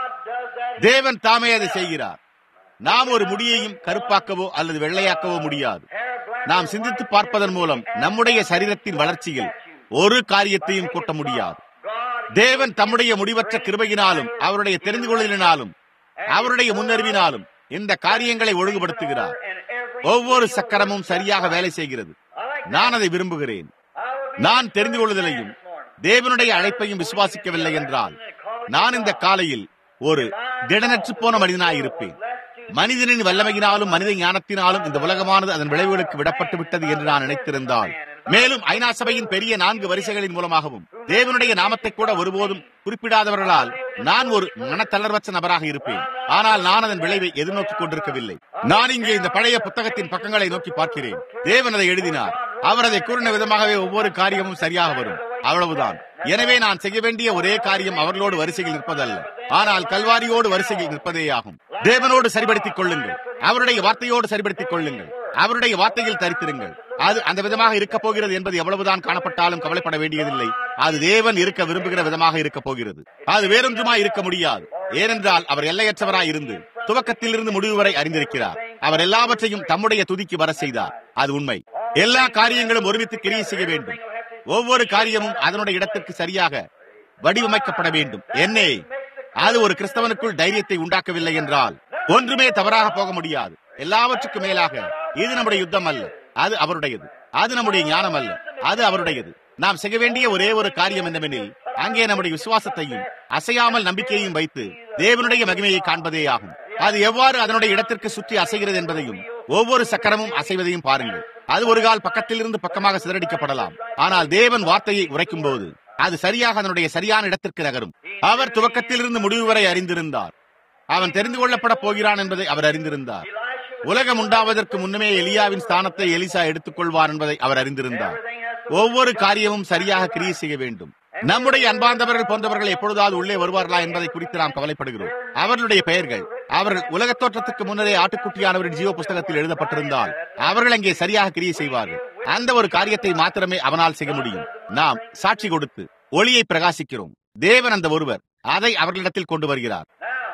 தேவன் தாமே அதை செய்கிறார் நாம் ஒரு முடியையும் கருப்பாக்கவோ அல்லது வெள்ளையாக்கவோ முடியாது நாம் சிந்தித்து பார்ப்பதன் மூலம் நம்முடைய சரீரத்தின் வளர்ச்சியில் ஒரு காரியத்தையும் கூட்ட முடியாது தேவன் தம்முடைய முடிவற்ற கிருபையினாலும் அவருடைய தெரிந்து கொள்ளலினாலும் அவருடைய முன்னறிவினாலும் இந்த காரியங்களை ஒழுங்குபடுத்துகிறார் ஒவ்வொரு சக்கரமும் சரியாக வேலை செய்கிறது நான் அதை விரும்புகிறேன் நான் தெரிந்து கொள்ளுதலையும் தேவனுடைய அழைப்பையும் விசுவாசிக்கவில்லை என்றால் நான் இந்த காலையில் ஒரு திடனற்று போன மனிதனாய் இருப்பேன் மனிதனின் வல்லமையினாலும் மனித ஞானத்தினாலும் இந்த உலகமானது அதன் விளைவுகளுக்கு விடப்பட்டு விட்டது என்று நான் நினைத்திருந்தால் மேலும் ஐநா சபையின் பெரிய நான்கு வரிசைகளின் மூலமாகவும் தேவனுடைய நாமத்தை கூட ஒருபோதும் குறிப்பிடாதவர்களால் நான் ஒரு மனத்தளர்வற்ற நபராக இருப்பேன் ஆனால் நான் அதன் விளைவை எதிர்நோக்கிக் கொண்டிருக்கவில்லை நான் இங்கே இந்த பழைய புத்தகத்தின் பக்கங்களை நோக்கி பார்க்கிறேன் தேவன் அதை எழுதினார் அவர் அதை கூறின விதமாகவே ஒவ்வொரு காரியமும் சரியாக வரும் அவ்வளவுதான் எனவே நான் செய்ய வேண்டிய ஒரே காரியம் அவர்களோடு வரிசையில் நிற்பதல்ல ஆனால் கல்வாரியோடு வரிசையில் நிற்பதேயாகும் தேவனோடு சரிபடுத்திக் கொள்ளுங்கள் அவருடைய வார்த்தையோடு சரிபடுத்திக் கொள்ளுங்கள் அவருடைய வார்த்தையில் தரித்திருங்கள் அது அந்த விதமாக இருக்க போகிறது என்பது எவ்வளவுதான் காணப்பட்டாலும் கவலைப்பட வேண்டியதில்லை அது தேவன் இருக்க விரும்புகிற விதமாக இருக்க போகிறது அது வேறொன்றுமாய் இருக்க முடியாது ஏனென்றால் அவர் எல்லையற்றவராய் இருந்து துவக்கத்தில் இருந்து முடிவு வரை அறிந்திருக்கிறார் அவர் எல்லாவற்றையும் தம்முடைய துதிக்கு வர செய்தார் அது உண்மை எல்லா காரியங்களும் ஒருமித்து கிரியை செய்ய வேண்டும் ஒவ்வொரு காரியமும் அதனுடைய இடத்திற்கு சரியாக வடிவமைக்கப்பட வேண்டும் என்னே அது ஒரு கிறிஸ்தவனுக்குள் தைரியத்தை உண்டாக்கவில்லை என்றால் ஒன்றுமே தவறாக போக முடியாது எல்லாவற்றுக்கும் மேலாக இது நம்முடைய யுத்தம் அல்ல அது அவருடையது அது நம்முடைய ஞானம் அல்ல அது அவருடையது நாம் செய்ய வேண்டிய ஒரே ஒரு காரியம் என்னவெனில் அங்கே நம்முடைய விசுவாசத்தையும் அசையாமல் நம்பிக்கையையும் வைத்து தேவனுடைய மகிமையை காண்பதே ஆகும் அது எவ்வாறு அதனுடைய இடத்திற்கு சுற்றி அசைகிறது என்பதையும் ஒவ்வொரு சக்கரமும் அசைவதையும் பாருங்கள் அது ஒரு கால் பக்கத்தில் இருந்து பக்கமாக சிதறடிக்கப்படலாம் ஆனால் தேவன் வார்த்தையை உரைக்கும் போது அது சரியாக அதனுடைய சரியான இடத்திற்கு நகரும் அவர் துவக்கத்தில் இருந்து முடிவு வரை அறிந்திருந்தார் அவன் தெரிந்து கொள்ளப்பட போகிறான் என்பதை அவர் அறிந்திருந்தார் உலகம் உண்டாவதற்கு முன்னமே எலியாவின் ஸ்தானத்தை எலிசா எடுத்துக் கொள்வார் என்பதை அவர் அறிந்திருந்தார் ஒவ்வொரு காரியமும் சரியாக கிரியை செய்ய வேண்டும் நம்முடைய அன்பார்ந்தவர்கள் போன்றவர்கள் எப்பொழுதாவது உள்ளே வருவார்களா என்பதை குறித்து நாம் கவலைப்படுகிறோம் அவர்களுடைய பெயர்கள் அவர்கள் உலகத் தோற்றத்துக்கு முன்னரே ஆட்டுக்குட்டியானவரின் ஜீவ புஸ்தகத்தில் எழுதப்பட்டிருந்தால் அவர்கள் அங்கே சரியாக கிரியை செய்வார்கள் அந்த ஒரு காரியத்தை மாத்திரமே அவனால் செய்ய முடியும் நாம் சாட்சி கொடுத்து ஒளியை பிரகாசிக்கிறோம் தேவன் அந்த ஒருவர் அதை அவர்களிடத்தில் கொண்டு வருகிறார்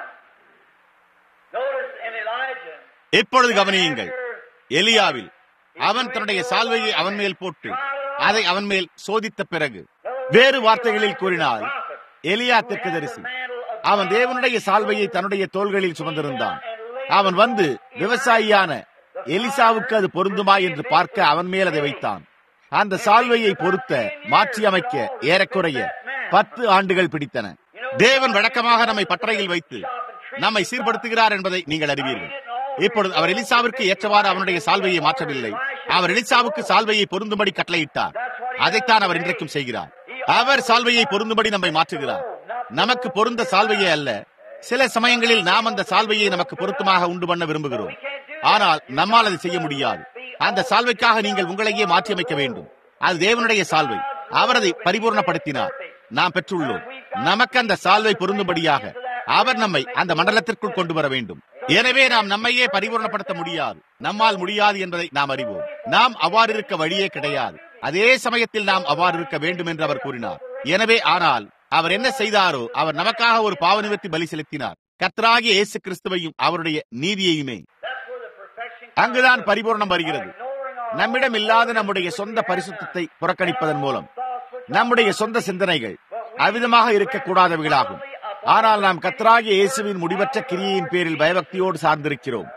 இப்பொழுது கவனியுங்கள் எலியாவில் அவன் தன்னுடைய சால்வையை அவன் மேல் போட்டு அதை அவன் மேல் சோதித்த பிறகு வேறு வார்த்தைகளில் கூறினால் எலியா தரிசி அவன் தேவனுடைய சால்வையை தன்னுடைய தோள்களில் சுமந்திருந்தான் அவன் வந்து விவசாயியான எலிசாவுக்கு அது பொருந்துமா என்று பார்க்க அவன் மேல் அதை வைத்தான் அந்த சால்வையை பொருத்த மாற்றி அமைக்க ஏறக்குறைய பத்து ஆண்டுகள் பிடித்தன தேவன் வழக்கமாக நம்மை பட்டறையில் வைத்து நம்மை சீர்படுத்துகிறார் என்பதை நீங்கள் அறிவீர்கள் இப்பொழுது அவர் எலிசாவிற்கு ஏற்றவாறு அவனுடைய சால்வையை மாற்றவில்லை அவர் எலிசாவுக்கு சால்வையை பொருந்தும்படி கட்டளையிட்டார் அதைத்தான் அவர் இன்றைக்கும் செய்கிறார் அவர் சால்வையை பொருந்தும்படி நம்மை மாற்றுகிறார் நமக்கு பொருந்த சால்வையே அல்ல சில சமயங்களில் நாம் அந்த சால்வையை நமக்கு பொருத்தமாக உண்டு பண்ண விரும்புகிறோம் ஆனால் நம்மால் அதை செய்ய முடியாது அந்த சால்வைக்காக நீங்கள் உங்களையே மாற்றியமைக்க வேண்டும் அது தேவனுடைய சால்வை அவர் அதை பரிபூர்ணப்படுத்தினார் நாம் பெற்றுள்ளோம் நமக்கு அந்த சால்வை பொருந்தும்படியாக அவர் நம்மை அந்த மண்டலத்திற்குள் கொண்டு வர வேண்டும் எனவே நாம் நம்மையே பரிபூர்ணப்படுத்த முடியாது நம்மால் முடியாது என்பதை நாம் அறிவோம் நாம் அவ்வாறு இருக்க வழியே கிடையாது அதே சமயத்தில் நாம் அவ்வாறு இருக்க வேண்டும் என்று அவர் கூறினார் எனவே ஆனால் அவர் என்ன செய்தாரோ அவர் நமக்காக ஒரு பாவ நிவர்த்தி பலி செலுத்தினார் கர்த்தராகிய இயேசு கிறிஸ்துவையும் அவருடைய நீதியையுமே அங்குதான் பரிபூர்ணம் வருகிறது நம்மிடம் இல்லாத நம்முடைய சொந்த பரிசுத்தத்தை புறக்கணிப்பதன் மூலம் நம்முடைய சொந்த சிந்தனைகள் அவிதமாக இருக்கக்கூடாதவைகளாகும் ஆனால் நாம் கத்தராகிய இயேசுவின் முடிவற்ற கிரியையின் பேரில் பயபக்தியோடு சார்ந்திருக்கிறோம்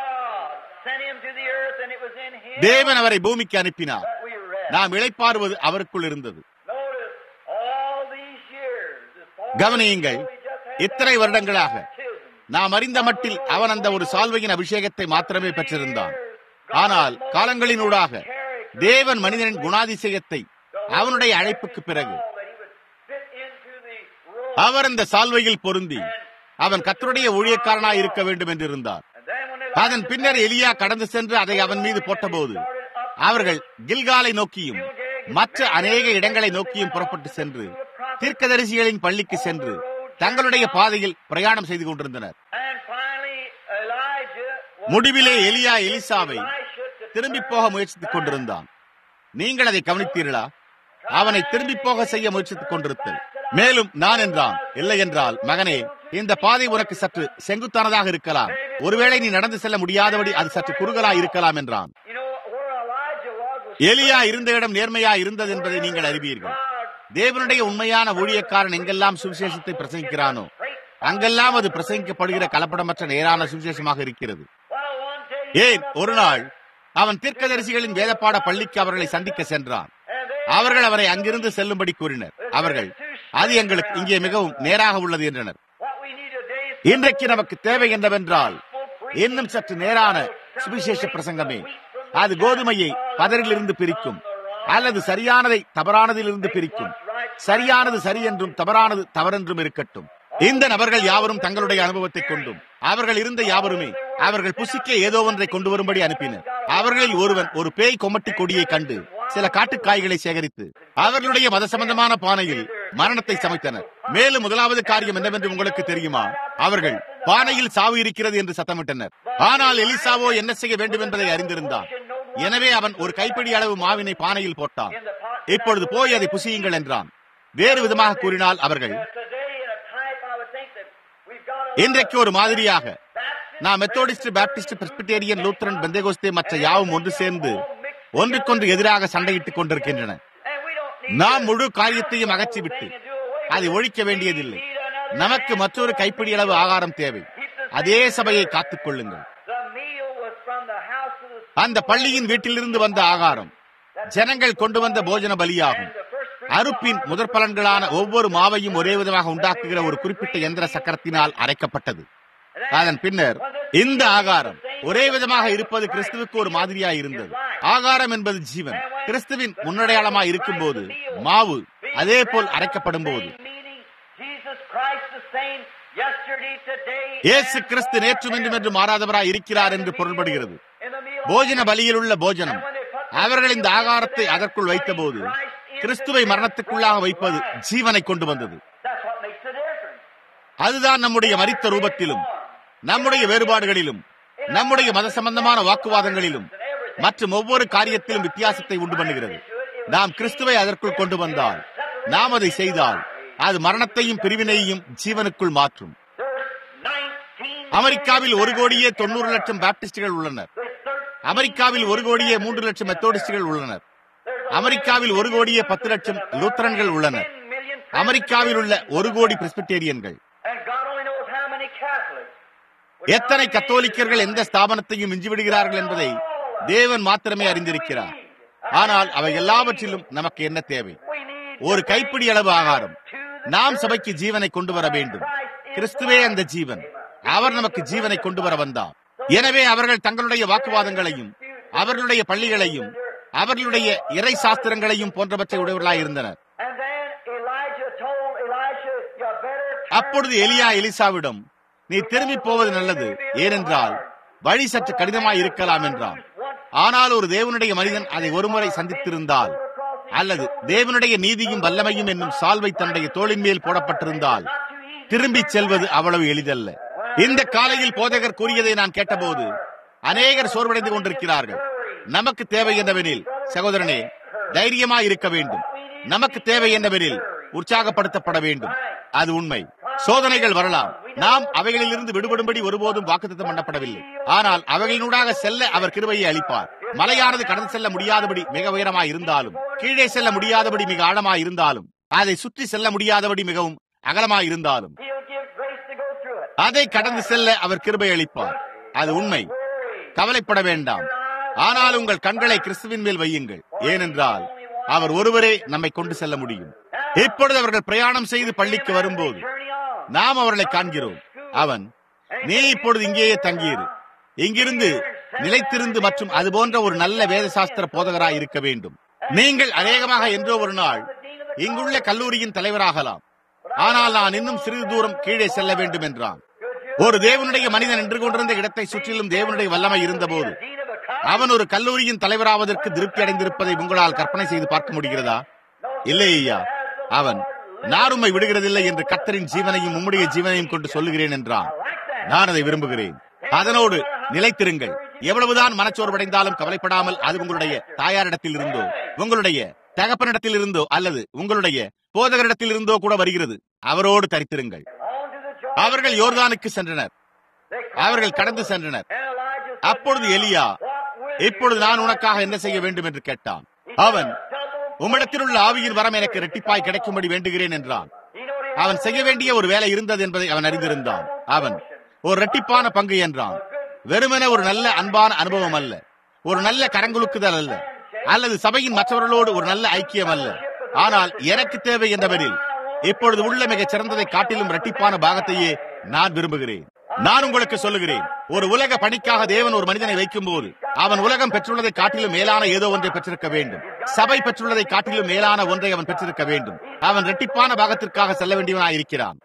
தேவன் அவரை பூமிக்கு அனுப்பினார் நாம் இழைப்பாருவது அவருக்குள் இருந்தது கவனியுங்கள் இத்தனை வருடங்களாக நாம் அறிந்த மட்டில் அவன் அந்த ஒரு சால்வையின் அபிஷேகத்தை மாத்திரமே பெற்றிருந்தான் ஆனால் காலங்களினூடாக தேவன் மனிதனின் குணாதிசயத்தை அவனுடைய அழைப்புக்கு பிறகு அவர் அந்த சால்வையில் பொருந்தி அவன் கத்தருடைய ஊழியக்காரனாய் இருக்க வேண்டும் என்று இருந்தார் அதன் பின்னர் எலியா கடந்து சென்று அதை அவன் மீது போட்டபோது அவர்கள் கில்காலை நோக்கியும் மற்ற அநேக இடங்களை நோக்கியும் புறப்பட்டு சென்று தீர்க்கதரிசிகளின் பள்ளிக்கு சென்று தங்களுடைய பாதையில் பிரயாணம் செய்து கொண்டிருந்தனர் முடிவிலே எலியா எலிசாவை திரும்பி போக முயற்சித்துக் கொண்டிருந்தான் நீங்கள் அதை கவனித்தீர்களா அவனை திரும்பி போக செய்ய முயற்சித்துக் கொண்டிருத்தல் மேலும் நான் என்றான் இல்லை என்றால் மகனே இந்த பாதை உனக்கு சற்று செங்குத்தானதாக இருக்கலாம் ஒருவேளை நீ நடந்து செல்ல முடியாதபடி அது சற்று குறுகலா இருக்கலாம் என்றான் எலியா இருந்த இடம் நேர்மையா இருந்தது என்பதை நீங்கள் அறிவீர்கள் தேவனுடைய உண்மையான ஊழியக்காரன் எங்கெல்லாம் சுவிசேஷத்தை பிரசங்கிக்கிறானோ அங்கெல்லாம் அது பிரசங்கிக்கப்படுகிற கலப்படமற்ற நேரான சுவிசேஷமாக இருக்கிறது ஏன் ஒரு நாள் அவன் தீர்க்கதரிசிகளின் வேதப்பாட பள்ளிக்கு அவர்களை சந்திக்க சென்றான் அவர்கள் அவரை அங்கிருந்து செல்லும்படி கூறினர் அவர்கள் அது எங்களுக்கு இங்கே மிகவும் நேராக உள்ளது என்றனர் இன்றைக்கு நமக்கு தேவை என்னவென்றால் இன்னும் சற்று நேரான சுவிசேஷ பிரசங்கமே அது கோதுமையை பதரிலிருந்து பிரிக்கும் அல்லது சரியானதை தவறானதிலிருந்து பிரிக்கும் சரியானது சரி என்றும் தவறானது தவறென்றும் இருக்கட்டும் இந்த நபர்கள் யாவரும் தங்களுடைய அனுபவத்தை கொண்டும் அவர்கள் இருந்த யாவருமே அவர்கள் புசிக்க ஏதோ ஒன்றை கொண்டு வரும்படி அனுப்பினர் அவர்களில் ஒருவன் ஒரு பேய் கொமட்டி கொடியை கண்டு சில காட்டுக்காய்களை சேகரித்து அவர்களுடைய மத சம்பந்தமான பானையில் மரணத்தை சமைத்தனர் மேலும் முதலாவது காரியம் என்னவென்று உங்களுக்கு தெரியுமா அவர்கள் பானையில் சாவு இருக்கிறது என்று சத்தமிட்டனர் ஆனால் எலிசாவோ என்ன செய்ய வேண்டும் என்பதை அறிந்திருந்தான் எனவே அவன் ஒரு கைப்பிடி அளவு மாவினை பானையில் போட்டான் இப்பொழுது போய் அதை புசியுங்கள் என்றான் வேறு விதமாக கூறினால் அவர்கள் இன்றைக்கு ஒரு மாதிரியாக நான் Methodist Baptist Presbyterian Lutheran Pentecost மற்ற யாவும் ஒன்று சேர்ந்து ஒன்றுக்கொன்று எதிராக சண்டையிட்டுக் கொண்டிருக்கின்றன நாம் முழு காரியத்தையும் அகற்றிவிட்டு அதை ஒழிக்க வேண்டியதில்லை நமக்கு மற்றொரு கைப்பிடி அளவு ஆகாரம் தேவை அதே சபையை காத்துக் கொள்ளுங்கள் அந்த பள்ளியின் வீட்டிலிருந்து வந்த ஆகாரம் ஜனங்கள் கொண்டு வந்த போஜன பலியாகும் அறுப்பின் முதற் பலன்களான ஒவ்வொரு மாவையும் ஒரே விதமாக உண்டாக்குகிற ஒரு குறிப்பிட்ட எந்திர சக்கரத்தினால் அரைக்கப்பட்டது அதன் பின்னர் இந்த ஆகாரம் ஒரே விதமாக இருப்பது கிறிஸ்துவுக்கு ஒரு மாதிரியா இருந்தது ஆகாரம் என்பது ஜீவன் கிறிஸ்துவின் முன்னடையாளமாய் இருக்கும் போது மாவு அதே போல் அரைக்கப்படும் போது இயேசு கிறிஸ்து நேற்றும் இன்றும் என்று மாறாதவராய் இருக்கிறார் என்று பொருள்படுகிறது போஜன பலியில் உள்ள போஜனம் அவர்கள் இந்த ஆகாரத்தை அதற்குள் வைத்தபோது கிறிஸ்துவை மரணத்துக்குள்ளாக வைப்பது ஜீவனை கொண்டு வந்தது அதுதான் நம்முடைய மரித்த ரூபத்திலும் நம்முடைய வேறுபாடுகளிலும் நம்முடைய மத சம்பந்தமான வாக்குவாதங்களிலும் மற்றும் ஒவ்வொரு காரியத்திலும் வித்தியாசத்தை உண்டு பண்ணுகிறது நாம் கிறிஸ்துவை அதற்குள் கொண்டு வந்தால் நாம் அதை செய்தால் அது மரணத்தையும் பிரிவினையையும் ஜீவனுக்குள் மாற்றும் அமெரிக்காவில் ஒரு கோடியே தொண்ணூறு லட்சம் பாப்டிஸ்டுகள் உள்ளனர் அமெரிக்காவில் ஒரு கோடியே மூன்று லட்சம் மெத்தோடிஸ்டுகள் உள்ளனர் அமெரிக்காவில் ஒரு கோடியே பத்து லட்சம் லூத்தரன்கள் உள்ளனர் அமெரிக்காவில் உள்ள ஒரு கோடி பிரெஸ்பிட்டேரியன்கள் எத்தனை கத்தோலிக்கர்கள் எந்த ஸ்தாபனத்தையும் மிஞ்சிவிடுகிறார்கள் என்பதை தேவன் மாத்திரமே அறிந்திருக்கிறார் ஆனால் அவை எல்லாவற்றிலும் நமக்கு என்ன தேவை ஒரு கைப்பிடி அளவு ஆகாரம் நாம் சபைக்கு ஜீவனை கொண்டு வர வேண்டும் கிறிஸ்துவே அந்த ஜீவன் அவர் நமக்கு ஜீவனை கொண்டு வர வந்தார் எனவே அவர்கள் தங்களுடைய வாக்குவாதங்களையும் அவர்களுடைய பள்ளிகளையும் அவர்களுடைய இறை சாஸ்திரங்களையும் போன்றவற்றை உடையவர்களாய் இருந்தனர் And then Elijah told Elisha, you better turn அப்பொழுது எலியா எலிசாவிடம் நீ திரும்பி போவது நல்லது ஏனென்றால் வழி சற்று கடினமாய் இருக்கலாம் என்றான் ஆனால் ஒரு தேவனுடைய மனிதன் அதை ஒருமுறை சந்தித்திருந்தால் அல்லது தேவனுடைய நீதியும் வல்லமையும் என்னும் சால்வை தன்னுடைய தோளின் மேல் போடப்பட்டிருந்தால் திரும்பி செல்வது அவ்வளவு எளிதல்ல இந்த காலையில் போதகர் கூறியதை நான் கேட்டபோது அநேகர் சோர்வடைந்து கொண்டிருக்கிறார்கள் நமக்கு தேவை என்னவெனில் சகோதரனே தைரியமாய் இருக்க வேண்டும் நமக்கு தேவை என்னவெனில் உற்சாகப்படுத்தப்பட வேண்டும் அது உண்மை சோதனைகள் வரலாம் நாம் அவைகளிலிருந்து விடுபடும்படி ஒருபோதும் வாக்குத்தத்தம் பண்ணப்படவில்லை ஆனால் அவைகளினூடாக செல்ல அவர் கிருபையை அளிப்பார் மலையானது கடந்து செல்ல முடியாதபடி மிக உயரமாய் இருந்தாலும் கீழே செல்ல முடியாதபடி மிக ஆழமாய் இருந்தாலும் அதை சுற்றி செல்ல முடியாதபடி மிகவும் அகலமாய் இருந்தாலும் He'll give grace to go through it. அதை கடந்து செல்ல அவர் கிருபை அளிப்பார் அது உண்மை கவலைப்பட வேண்டாம் ஆனால் உங்கள் கண்களை கிறிஸ்துவின் மேல் வையுங்கள் ஏனென்றால் அவர் ஒருவரே நம்மை கொண்டு செல்ல முடியும் இப்பொழுது அவர்கள் பிரயாணம் செய்து பள்ளிக்கு வரும்போது Journey on. நாம் அவர்களை காண்கிறோம் அவன் நீ இப்பொழுது இங்கேயே தங்கியிரு இங்கிருந்து நிலைத்திருந்து மற்றும் அது போன்ற ஒரு நல்ல வேத சாஸ்திர போதகராய் இருக்க வேண்டும் நீங்கள் அநேகமாக என்றோ ஒரு நாள் இங்குள்ள கல்லூரியின் தலைவராகலாம் ஆனால் நான் இன்னும் சிறிது தூரம் கீழே செல்ல வேண்டும் என்றான் ஒரு தேவனுடைய மனிதன் நின்று கொண்டிருந்த இடத்தை சுற்றிலும் தேவனுடைய வல்லமை இருந்தபோது Dean of a college. அவன் ஒரு கல்லூரியின் தலைவராவதற்கு திருப்தி அடைந்திருப்பதை உங்களால் கற்பனை செய்து பார்க்க முடிகிறதா இல்லை ஐயா அவன் நான் உம்மை விடுகிறதில்லை என்று கர்த்தரின் ஜீவனையும் உம்முடைய ஜீவனையும் கொண்டு சொல்லுகிறேன் என்றான் நான் அதை விரும்புகிறேன் அதனோடு நிலைத்திருங்கள் எவ்வளவுதான் மனச்சோர்வடைந்தாலும் கவலைப்படாமல் அது உங்களுடைய தாயாரிடத்தில் இருந்தோ உங்களுடைய தகப்பனிடத்தில் இருந்தோ அல்லது உங்களுடைய போதகரிடத்தில் இருந்தோ கூட வருகிறது அவரோடு தரித்திருங்கள் On to the Jordan. அவர்கள் யோர்தானுக்கு சென்றனர் They அவர்கள் கடந்து சென்றனர் And Elijah said, அப்பொழுது எலியா What will இப்பொழுது நான் உனக்காக என்ன செய்ய வேண்டும் என்று கேட்டான் அவன் உம்மிடத்தில் உள்ள ஆவியின் வரம் எனக்கு இரட்டிப்பாய் கிடைக்கும்படி வேண்டுகிறேன் என்றான் you know what he அவன் செய்ய வேண்டிய ஒரு வேலை இருந்தது என்பதை அவன் அறிந்திருந்தான் அவன் ஒரு இரட்டிப்பான பங்கு என்றான் வெறுமென ஒரு நல்ல அன்பான அனுபவம் அல்ல ஒரு நல்ல கரங்குலுக்குதல் அல்ல அல்லது சபையின் மற்றவர்களோடு ஒரு நல்ல ஐக்கியம் அல்ல ஆனால் எனக்கு தேவை என்றவரில் இப்பொழுது உள்ள மிகச் சிறந்ததை காட்டிலும் இரட்டிப்பான பாகத்தையே நான் விரும்புகிறேன் நான் உங்களுக்கு சொல்லுகிறேன் ஒரு உலக பணிக்காக தேவன் ஒரு மனிதனை வைக்கும் போது அவன் உலகம் பெற்றுள்ளதை காட்டிலும் மேலான ஏதோ ஒன்றை பெற்றிருக்க வேண்டும் சபை பெற்றுள்ளதை காட்டிலும் மேலான ஒன்றை அவன் பெற்றிருக்க வேண்டும் அவன் இரட்டிப்பான பாகத்திற்காக செல்ல வேண்டியவனாய் இருக்கிறான்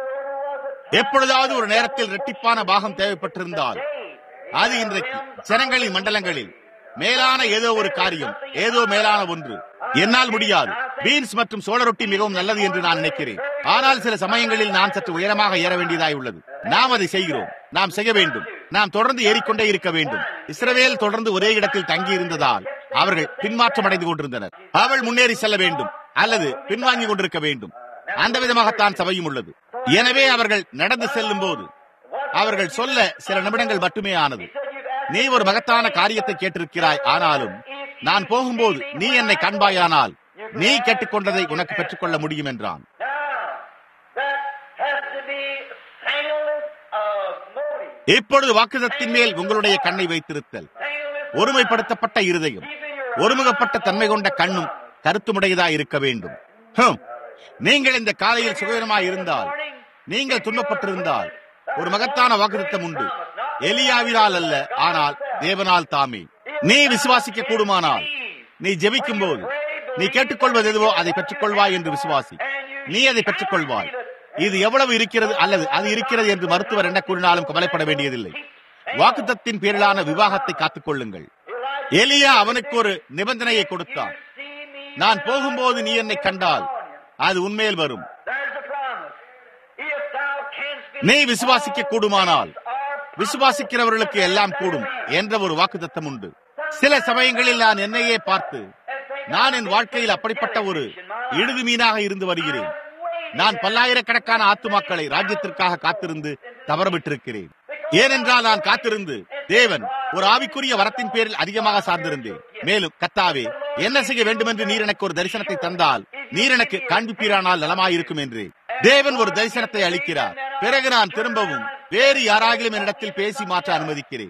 எப்பொழுதாவது ஒரு நேரத்தில் இரட்டிப்பான பாகம் தேவைப்பட்டிருந்தால் அது இன்றைக்கு ஜனங்களின் மண்டலங்களில் மேலான ஏதோ ஒரு காரியம் ஏதோ மேலான ஒன்று என்னால் முடியாது பீன்ஸ் மற்றும் சோழ ரொட்டி மிகவும் நல்லது என்று நான் நினைக்கிறேன் ஆனால் சில சமயங்களில் நான் சற்று உயரமாக ஏற வேண்டியதாய் உள்ளது நாம் அதை செய்கிறோம் நாம் செய்ய வேண்டும் நாம் தொடர்ந்து ஏறிக்கொண்டே இருக்க வேண்டும் இஸ்ரவேல் தொடர்ந்து ஒரே இடத்தில் தங்கி இருந்ததால் அவர்கள் பின்மாற்றம் அடைந்து கொண்டிருந்தனர் அவள் முன்னேறி செல்ல வேண்டும் அல்லது பின்வாங்கி கொண்டிருக்க வேண்டும் அந்த விதமாகத்தான் சபையும் உள்ளது எனவே அவர்கள் நடந்து செல்லும் போது அவர்கள் சொல்ல சில நிமிடங்கள் மட்டுமே ஆனது நீ ஒரு மகத்தான காரியத்தை கேட்டிருக்கிறாய் ஆனாலும் நான் போகும்போது நீ என்னை காண்பாயானால் நீ கேட்டுக்கொண்டதை உனக்கு பெற்றுக்கொள்ள முடியும் என்றான் Now, that has to be singleness of motive. இப்பொழுது வாக்குதத்தின் மேல் உங்களுடைய கண்ணை வைத்திருத்தல் Singleness ஒருமைப்படுத்தப்பட்ட இருதயம் ஒருமுகப்பட்ட தன்மை கொண்ட கண்ணும் கருத்துமுடையதா இருக்க வேண்டும் ஹம். நீங்கள் இந்த காலையில் சுகவீனமாய் இருந்தால் நீங்கள் துன்பப்பட்டிருந்தால் ஒரு மகத்தான வாக்குத்தம் உண்டு எலியாவினால் அல்ல ஆனால் தேவனால் தாமே நீ விசுவாசிக்க கூடுமானால் நீ ஜெபிக்கும் போது நீ கேட்டுக்கொள்வது எதுவோ அதை பெற்றுக்கொள்வாய் என்று விசுவாசி நீ அதை பெற்றுக்கொள்வாய் இது எவ்வளவு இருக்கிறது அல்லது அது இருக்கிறது என்று மருத்துவர் என்ன கூறினாலும் கவலைப்பட வேண்டியதில்லை வாக்குத்தத்தின் பேரிலான விவாகத்தை காத்துக் கொள்ளுங்கள் எலியா அவனுக்கு ஒரு நிபந்தனையை கொடுத்தான் see me. நான் போகும்போது நீ என்னை கண்டால் அது உண்மையில் வரும் There's the promise. If thou canst be நீ விசுவாசிக்க கூடுமானால் விசுவாசிக்கிறவர்களுக்கு எல்லாம் கூடும் என்ற ஒரு வாக்குத்தத்தம் உண்டு சில சமயங்களில் நான் என்னையே பார்த்து நான் என் வாழ்க்கையில் அப்படிப்பட்ட ஒரு இடுது மீனாக இருந்து வருகிறேன் நான் பல்லாயிரக்கணக்கான ஆத்துமாக்களை ராஜ்யத்திற்காக காத்திருந்து தவறவிட்டிருக்கிறேன் ஏனென்றால் நான் காத்திருந்து தேவன் ஒரு ஆவிக்குரிய வரத்தின் பேரில் அதிகமாக சார்ந்திருந்தேன் மேலும் கத்தாவே என்ன செய்ய வேண்டும் என்று நீர் எனக்கு ஒரு தரிசனத்தை தந்தால் நீர் எனக்கு காண்பிப்பீரானால் நலமாயிருக்கும் என்று தேவன் ஒரு தரிசனத்தை அளிக்கிறார் பிறகு நான் திரும்பவும் வேறு யாராகிலும் என்னிடத்தில் பேசி மாற்ற அனுமதிக்கிறேன்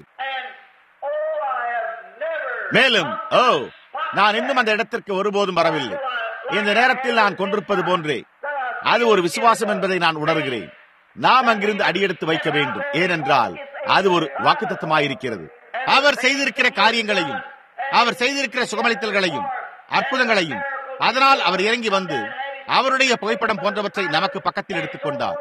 And oh, I have never மேலும் ஓ நான் இன்னும் அந்த இடத்திற்கு ஒருபோதும் வரவில்லை இந்த நேரத்தில் நான் கொண்டிருப்பது போன்றே அது ஒரு விசுவாசம் என்பதை நான் உணர்கிறேன் நாம் அங்கிருந்து அடியெடுத்து வைக்க வேண்டும் ஏனென்றால் அது ஒரு வாக்குத்தத்தமாயிருக்கிறது அவர் செய்திருக்கிற காரியங்களையும் அவர் செய்திருக்கிற சுகமளித்தல்களையும் அற்புதங்களையும் அதனால் அவர் இறங்கி வந்து அவருடைய புகைப்படம் போன்றவற்றை நமக்கு பக்கத்தில் எடுத்துக் கொண்டார்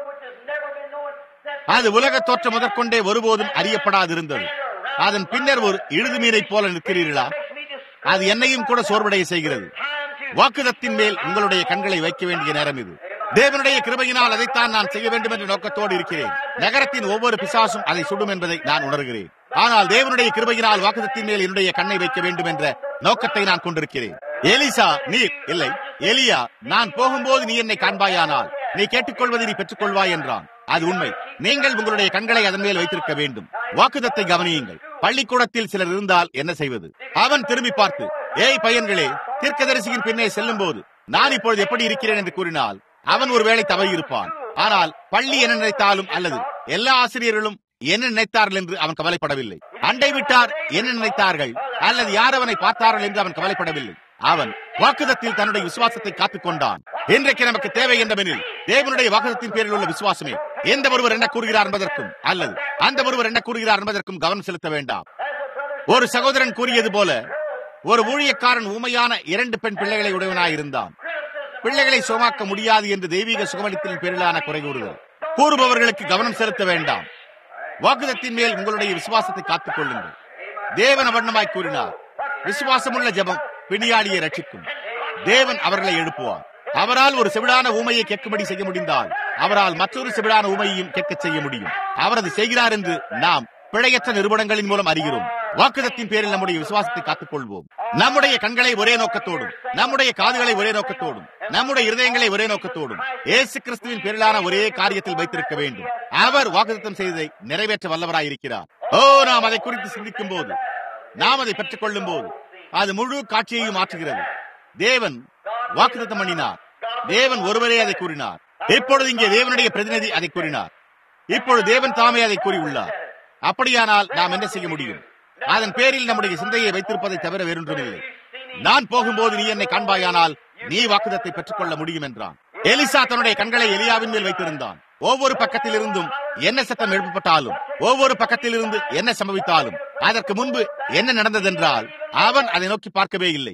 அது உலக தோற்றம் முதற்கொண்டே ஒருபோதும் அறியப்படாதிருந்தது அதன் பின்னர் ஒரு இழுது மீனை போல நிற்கிறீர்களா அது என்னையும் கூட சோர்வடைய செய்கிறது வாக்குதத்தின் மேல் உங்களுடைய கண்களை வைக்க வேண்டிய நேரம் இது தேவனுடைய கிருபையினால் அதைத்தான் நான் செய்ய வேண்டும் என்ற நோக்கத்தோடு இருக்கிறேன் நகரத்தின் ஒவ்வொரு பிசாசும் அதை சுடும் என்பதை நான் உணர்கிறேன் ஆனால் தேவனுடைய கிருபையினால் வாக்குதத்தின் மேல் என்னுடைய கண்ணை வைக்க வேண்டும் என்ற நோக்கத்தை நான் கொண்டிருக்கிறேன் எலிசா நீர் இல்லை எலியா நான் போகும்போது நீ என்னை காண்பாயானால் நீ கேட்டுக்கொள்வதை நீ பெற்றுக்கொள்வாய் என்றான் அது உண்மை நீங்கள் உங்களுடைய கண்களை அதன் மேல் வைத்திருக்க வேண்டும் வாக்குதத்தை கவனியுங்கள் பள்ளிக்கூடத்தில் சிலர் இருந்தால் என்ன செய்வது அவன் திரும்பி பார்த்து ஏய் பையன்களே தீர்க்கதரிசியின் பின்னே செல்லும் போது நான் இப்பொழுது எப்படி இருக்கிறேன் என்று கூறினால் அவன் ஒருவேளை தவறி இருப்பான் ஆனால் பள்ளி என்ன நினைத்தாலும் அல்லது எல்லா ஆசிரியர்களும் என்ன நினைத்தார்கள் என்று அவன் கவலைப்படவில்லை அண்டை விட்டார் என்ன நினைத்தார்கள் அல்லது யார் அவனை பார்த்தார்கள் என்று அவன் கவலைப்படவில்லை அவன் வாக்குதத்தில் தன்னுடைய விசுவாசத்தை காத்துக் கொண்டான் இன்றைக்கு நமக்கு தேவை என்றவெனில் தேவனுடைய வாக்குதத்தின் பேரில் உள்ள விசுவாசமே எந்த ஒருவர் என்ன கூறுகிறார் என்பதற்கும் அல்லது அந்த ஒருவர் என்ன கூறுகிறார் என்பதற்கும் கவனம் செலுத்த வேண்டாம் ஒரு சகோதரன் கூறியது போல ஒரு ஊழியக்காரன் ஊமையான இரண்டு பெண் பிள்ளைகளை உடையவனாயிருந்தான் பிள்ளைகளை சுகமாக்க முடியாது என்று தெய்வீக சுகமளித்தலின் பேரிலான குறை கூறுதல் கூறுபவர்களுக்கு கவனம் செலுத்த வேண்டாம் வாக்குதத்தின் மேல் உங்களுடைய விசுவாசத்தை காத்துக் கொள்ளுங்கள் தேவன் வண்ணமாய் கூறினார் விசுவாசமுள்ள ஜெபம் பிணியாளியை ரட்சிக்கும் தேவன் அவர்களை எழுப்புவார் அவரால் ஒரு செவிடான ஊமையை கேட்கும்படி செய்ய முடிந்தால் அவரால் மற்றொரு செவிடான ஊமையையும் கேட்கச் செய்ய முடியும் அவர் அதை செய்கிறார் என்று நாம் பிழையற்ற நிறுவனங்களின் மூலம் அறிகிறோம் வாக்குதத்தின் பேரில் நம்முடைய விசுவாசத்தை காத்துக் கொள்வோம் நம்முடைய கண்களை ஒரே நோக்கத்தோடும் நம்முடைய காதுகளை ஒரே நோக்கத்தோடும் நம்முடைய இருதயங்களை ஒரே நோக்கத்தோடும் ஏசு கிறிஸ்துவின் பேரிலான ஒரே காரியத்தில் வைத்திருக்க வேண்டும் அவர் வாக்குத்தம் செய்ததை நிறைவேற்ற வல்லவராயிருக்கிறார் ஓ நாம் அதை குறித்து சிந்திக்கும் போது நாம் அதை பெற்றுக் கொள்ளும் போது அது முழு காட்சியையும் மாற்றுகிறது தேவன் வாக்குத்தம் பண்ணினார் தேவன் ஒருவரே அதை கூறினார் இப்பொழுது இங்கே தேவனுடைய பிரதிநிதி அதை கூறினார் இப்பொழுது தேவன் தாமே அதை கூறியுள்ளார் அப்படியானால் நாம் என்ன செய்ய முடியும் அதன் பேரில் நம்முடைய சிந்தையை வைத்திருப்பதை தவிர வேறொன்றுமில்லை நான் போகும்போது நீ என்னை காண்பாயானால் நீ வாக்குதத்தை பெற்றுக்கொள்ள முடியும் என்றான் எலிசா தன்னுடைய கண்களை எலியாவின் மேல் வைத்திருந்தான் ஒவ்வொரு பக்கத்தில் இருந்தும் என்ன சத்தம் எழுப்பப்பட்டாலும் ஒவ்வொரு பக்கத்தில் இருந்து என்ன சம்பவித்தாலும் அதற்கு முன்பு என்ன நடந்ததென்றால் அவன் அதை நோக்கி பார்க்கவே இல்லை